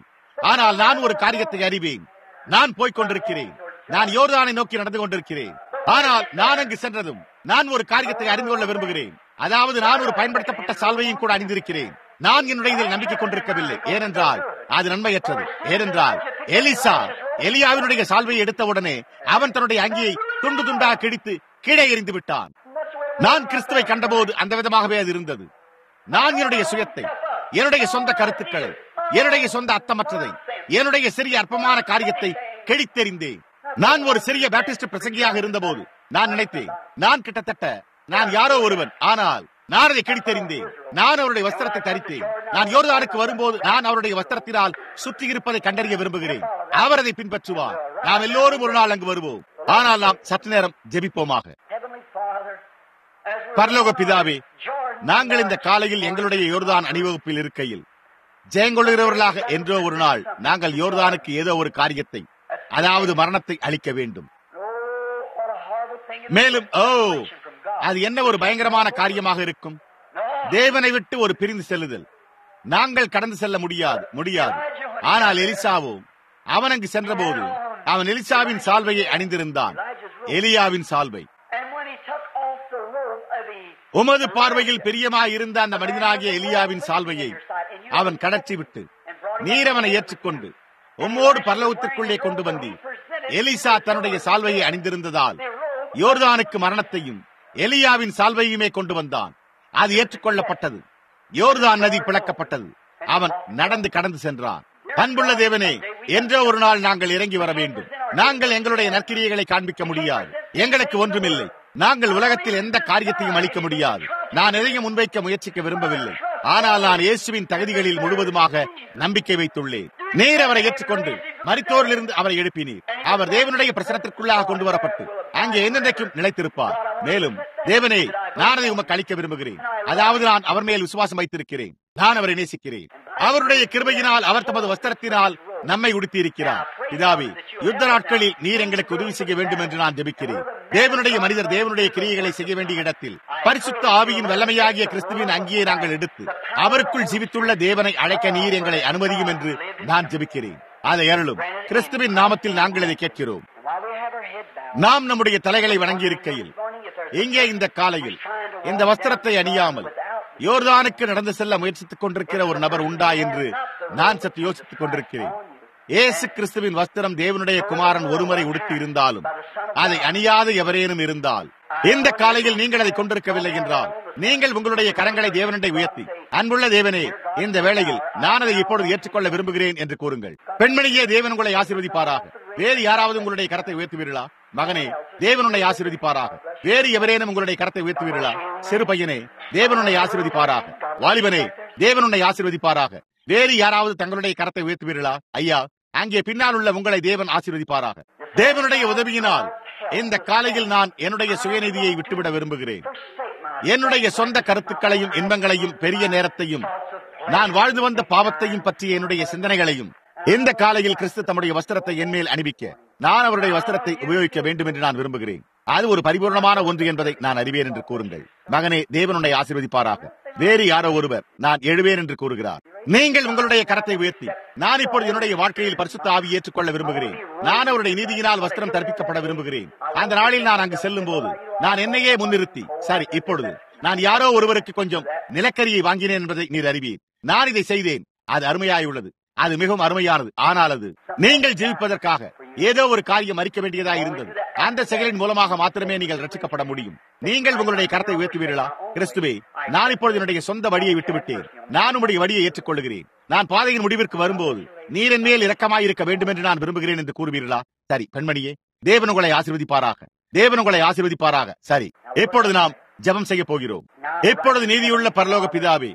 ஆனால் நான் ஒரு காரியத்தை அறிவேன் நான் போய்க் கொண்டிருக்கிறேன் நான் யோர்தானை நோக்கி நடந்து கொண்டிருக்கிறேன் ஆனால் நான் அங்கு சென்றதும் நான் ஒரு காரியத்தை அறிந்து கொள்ள விரும்புகிறேன் அதாவது நான் ஒரு பயன்படுத்தப்பட்ட சால்வையும் கூட அணிந்திருக்கிறேன் நான் என்னுடைய இதில் நம்பிக்கை கொண்டிருக்கவில்லை ஏனென்றால் அது நன்மையற்றது ஏனென்றால் எலிசா எலியாவினுடைய சால்வையை எடுத்தவுடனே அவன் தன்னுடைய அங்கியை துண்டு துண்டாக கிழித்து கீழே எறிந்து விட்டான் நான் கிறிஸ்துவை கண்டபோது அந்த விதமாகவே அது இருந்தது நான் என்னுடைய சுயத்தை என்னுடைய சொந்த கருத்துக்களை என்னுடைய சொந்த அர்த்தமற்றதை என்னுடைய சிறிய அற்பமான காரியத்தை கிழித்தெறிந்தேன் நான் ஒரு சிறிய பேப்டிஸ்ட் பிரசங்கியாக இருந்தபோது நான் நினைத்தேன் நான் கிட்டத்தட்ட நான் யாரோ ஒருவன் ஆனால் நான் அதை கிழித்தெறிந்தேன் நான் அவருடைய வஸ்திரத்தை தரித்தேன் நான் யோர்தானுக்கு வரும்போது நான் அவருடைய வஸ்திரத்தினால் சுற்றி இருப்பதை கண்டறிய விரும்புகிறேன் அவர் அதை பின்பற்றுவார் நாம் எல்லோரும் ஒரு நாள் அங்கு வருவோம் ஆனால் நாம் சற்று நேரம் ஜெபிப்போமாக Heavenly Father, as we're பரலோக பிதாவே Jordan, நாங்கள் இந்த காலையில் எங்களுடைய யோர்தான் அணிவகுப்பில் இருக்கையில் ஜெயங்கொள்கிறவர்களாக என்றோ ஒரு நாள் நாங்கள் யோர்தானுக்கு ஏதோ ஒரு காரியத்தை அதாவது மரணத்தை அளிக்க வேண்டும் oh, what a horrible thing it is. மேலும் ஓ Separation from God. அது என்ன ஒரு பயங்கரமான காரியமாக இருக்கும் No. தேவனை விட்டு ஒரு பிரிந்து செல்லுதல் நாங்கள் கடந்து செல்ல முடியாது முடியாது ஆனால் எலிசாவோ அவன் அங்கு சென்றபோது அவன் எலிசாவின் சால்வையை அணிந்திருந்தான் எலியாவின் சால்வை And when he took off the robe of the உமது பார்வையில் பிரியமாய் இருந்த அந்த மனிதனாகிய எலியாவின் சால்வையை அவன் கடற்றி விட்டு நீர் அவனை ஏற்றுக்கொண்டு உம்மோடு பரலோகத்திற்குள்ளே கொண்டு வந்தி எலிசா தன்னுடைய சால்வையை அணிந்திருந்ததால் யோர்தானுக்கு மரணத்தையும் எலியாவின் சால்வையுமே கொண்டு வந்தான் அது ஏற்றுக்கொள்ளப்பட்டது யோர்தான் நதி பிளக்கப்பட்டது அவன் நடந்து கடந்து சென்றான் அன்புள்ள தேவனே என்றோ ஒரு நாள் நாங்கள் இறங்கி வர வேண்டும் நாங்கள் எங்களுடைய நற்கிரியைகளை காண்பிக்க முடியாது எங்களுக்கு ஒன்றுமில்லை நாங்கள் உலகத்தில் எந்த காரியத்தையும் அளிக்க முடியாது நான் எதையும் முன்வைக்க முயற்சிக்க விரும்பவில்லை ஆனால் நான் இயேசுவின் தகுதிகளில் முழுவதுமாக நம்பிக்கை வைத்துள்ளேன் நீர் அவரை ஏற்றுக்கொண்டு மரித்தோரிலிருந்து அவரை எழுப்பினீர் அவர் தேவனுடைய பிரசனத்திற்குள்ளாக கொண்டு வரப்பட்டு அங்கே என்னென்றைக்கும் நிலைத்திருப்பார் மேலும் தேவனே நான் அதை உமக்கு அளிக்க விரும்புகிறேன் அதாவது நான் அவர் மேல் விசுவாசம் வைத்திருக்கிறேன் நான் அவரை நேசிக்கிறேன் அவருடைய கிருபையினால் அவர் தமது வஸ்திரத்தினால் நம்மை உடுத்தி இருக்கிறார் பிதாவே யுத்த நாட்களில் நீர் எங்களுக்கு உதவி செய்ய வேண்டும் என்று நான் ஜெபிக்கிறேன் தேவனுடைய மனிதர் தேவனுடைய கிரியைகளை செய்ய வேண்டிய இடத்தில் பரிசுத்த ஆவியின் வல்லமையாகிய கிறிஸ்துவின் அங்கியை நாங்கள் எடுத்து அவருக்குள் ஜீவித்துள்ள தேவனை அழைக்க நீர் எங்களை அனுமதியும் என்று நான் ஜெபிக்கிறேன் அதை அருளும் கிறிஸ்துவின் நாமத்தில் நாங்கள் இதை கேட்கிறோம் While we have our head bowed, நாம் நம்முடைய தலைகளை வணங்கி இருக்கையில் morning, if there's இங்கே இந்த காலையில் இந்த வஸ்திரத்தை அணியாமல் யோர்தானுக்கு நடந்து செல்ல முயற்சித்துக் கொண்டிருக்கிற ஒரு நபர் உண்டா என்று நான் சற்று யோசித்துக் கொண்டிருக்கிறேன் இயேசு கிறிஸ்துவின் வஸ்திரம் தேவனுடைய குமாரன் ஒருமுறை உடுத்தி இருந்தாலும் அதை அணியாத எவரேனும் இருந்தால் இந்த காலையில் நீங்கள் அதை கொண்டிருக்கவில்லை என்றால் நீங்கள் உங்களுடைய கரங்களை தேவனுடைய உயர்த்தி அன்புள்ள தேவனே இந்த வேளையில் நான் அதை இப்பொழுது ஏற்றுக்கொள்ள விரும்புகிறேன் என்று கூறுங்கள் பெண்மணியே தேவன் உங்களை ஆசீர்வதிப்பாராக வேறு யாராவது உங்களுடைய கரத்தை உயர்த்துவீர்களா மகனே தேவனுடைய ஆசீர்வதிப்பாராக வேறு எவரேனும் உங்களுடைய கரத்தை உயர்த்துவீர்களா சிறு பையனே தேவனுடைய ஆசீர்வதிப்பாராக வாலிபனே தேவனுடைய ஆசீர்வதிப்பாராக வேறு யாராவது தங்களுடைய கரத்தை உயர்த்துவீர்களா ஐயா அங்கே பின்னால் உள்ள உங்களை தேவன் ஆசீர்வதிப்பாராக தேவனுடைய உதவியினால் இந்த காலையில் நான் என்னுடைய சுயநிதியை விட்டுவிட விரும்புகிறேன் என்னுடைய சொந்த கருத்துக்களையும் இன்பங்களையும் பெரிய நேரத்தையும் நான் வாழ்ந்து வந்த பாவத்தையும் பற்றிய என்னுடைய சிந்தனைகளையும் இந்த காலையில் கிறிஸ்து தம்முடைய வஸ்திரத்தை என்மேல் அணிவிக்க நான் அவருடைய வஸ்திரத்தை உபயோகிக்க வேண்டும் என்று நான் விரும்புகிறேன் அது ஒரு பரிபூர்ணமான ஒன்று என்பதை நான் அறிவேன் என்று கூறுங்கள் மகனே தேவனுடைய ஆசீர்வதிப்பாராக வேறு யாரோ ஒருவர் நான் எழுவேன் என்று கூறுகிறார் நீங்கள் உங்களுடைய கரத்தை உயர்த்தி நான் இப்பொழுது என்னுடைய வாழ்க்கையில் பரிசுத்த ஆவி ஏற்றுக்கொள்ள விரும்புகிறேன் நான் அவருடைய நீதியினால் வஸ்திரம் தரிப்பிக்கப்பட விரும்புகிறேன் அந்த நாளில் நான் அங்கு செல்லும் போது நான் என்னையே முன்னிறுத்தி சரி இப்பொழுது நான் யாரோ ஒருவருக்கு கொஞ்சம் நிலக்கரியை வாங்கினேன் என்பதை நீர் அறிவீர் நான் இதை செய்தேன் அது அருமையாயுள்ளது அது மிகவும் அருமையானது ஆனால் அது நீங்கள் ஜெயிப்பதற்காக ஏதோ ஒரு காரியம் மறிக்க வேண்டியதா இருந்தது அந்த செயலின் மூலமாக மாத்திரமே நீங்கள் ரட்சிக்கப்பட முடியும் நீங்கள் உங்களுடைய கரத்தை உயர்த்துவீர்களா கிறிஸ்துவே நான் இப்பொழுது என்னுடைய சொந்த வழியை விட்டுவிட்டேன் நான் உங்களுடைய வழியை ஏற்றுக்கொள்கிறேன் நான் பாதையின் முடிவிற்கு வரும்போது நீர் என் மேல் இரக்கமாயிருக்க வேண்டும் என்று நான் விரும்புகிறேன் என்று கூறுவீர்களா சரி பெண்மணியே தேவன் உங்களை ஆசீர்வதிப்பாராக தேவன் உங்களை ஆசீர்வதிப்பாராக சரி இப்பொழுது நாம் ஜெபம் செய்ய போகிறோம் இப்பொழுது நீதியுள்ள பரலோக பிதாவே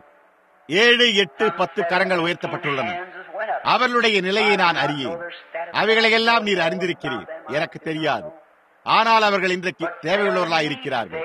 ஏழு எட்டு பத்து கரங்கள் உயர்த்தப்பட்டுள்ளன அவர்களுடைய நிலையை நான் அறியேன் அவைகளை எல்லாம் நீர் அறிந்திருக்கிறீர் எனக்கு தெரியாது ஆனால் அவர்கள் இன்றைக்கு தேவையுள்ளவர்களாய் இருக்கிறார்கள்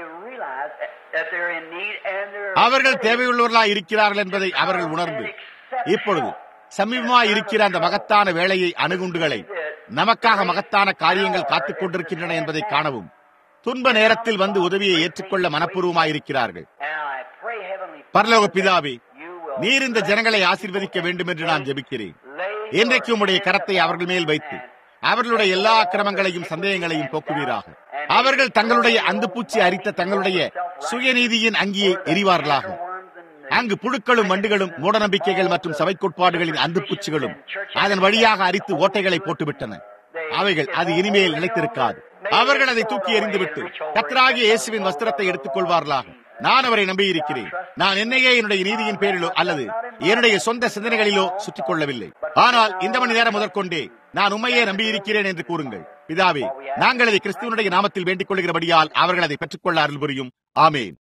அவர்கள் தேவையுள்ளவர்களாய் இருக்கிறார்கள் என்பதை அவர்கள் உணர்ந்து இப்பொழுது சமீபமாய் இருக்கிற அந்த மகத்தான வேலையை அணுகுண்டுகளை நமக்காக மகத்தான காரியங்கள் காத்துக் கொண்டிருக்கின்றன என்பதை காணவும் துன்ப நேரத்தில் வந்து உதவியை ஏற்றுக்கொள்ள மனப்பூர்வமாயிருக்கிறார்கள் பரலோக பிதாவே நீர் இந்த ஜனங்களை ஆசீர்வதிக்க வேண்டும் என்று நான் ஜெபிக்கிறேன் இன்றைக்கு உம்முடைய கரத்தை அவர்கள் மேல் வைத்து அவர்களுடைய எல்லா அக்கிரமங்களையும் சந்தேகங்களையும் போக்குவீராக அவர்கள் தங்களுடைய அந்துப்பூச்சி அரித்த தங்களுடைய சுயநீதியின் அங்கியை எரிவார்களாக அங்கு புழுக்களும் வண்டுகளும் மூடநம்பிக்கைகள் மற்றும் சபை கோட்பாடுகளின் அந்துப்பூச்சிகளும் அதன் வழியாக அரித்து ஓட்டைகளை போட்டுவிட்டன அவைகள் அது இனிமேல் நிலைத்திருக்காது அவர்கள் அதை தூக்கி எறிந்துவிட்டு கத்தராகிய இயேசுவின் வஸ்திரத்தை எடுத்துக் கொள்வார்களாக நான் அவரை நம்பியிருக்கிறேன் நான் என்னையே என்னுடைய நீதியின் பேரிலோ அல்லது என்னுடைய சொந்த சிந்தனைகளிலோ சுற்றிக் கொள்ளவில்லை ஆனால் இந்த மணி நேரம் முதற்கொண்டே நான் உண்மையே நம்பியிருக்கிறேன் என்று கூறுங்கள் பிதாவே நாங்கள் அதை கிறிஸ்துவனுடைய நாமத்தில் வேண்டிக் கொள்கிறபடியால் அவர்கள் அதை பெற்றுக்கொள்ள அருள் புரியும் ஆமேன்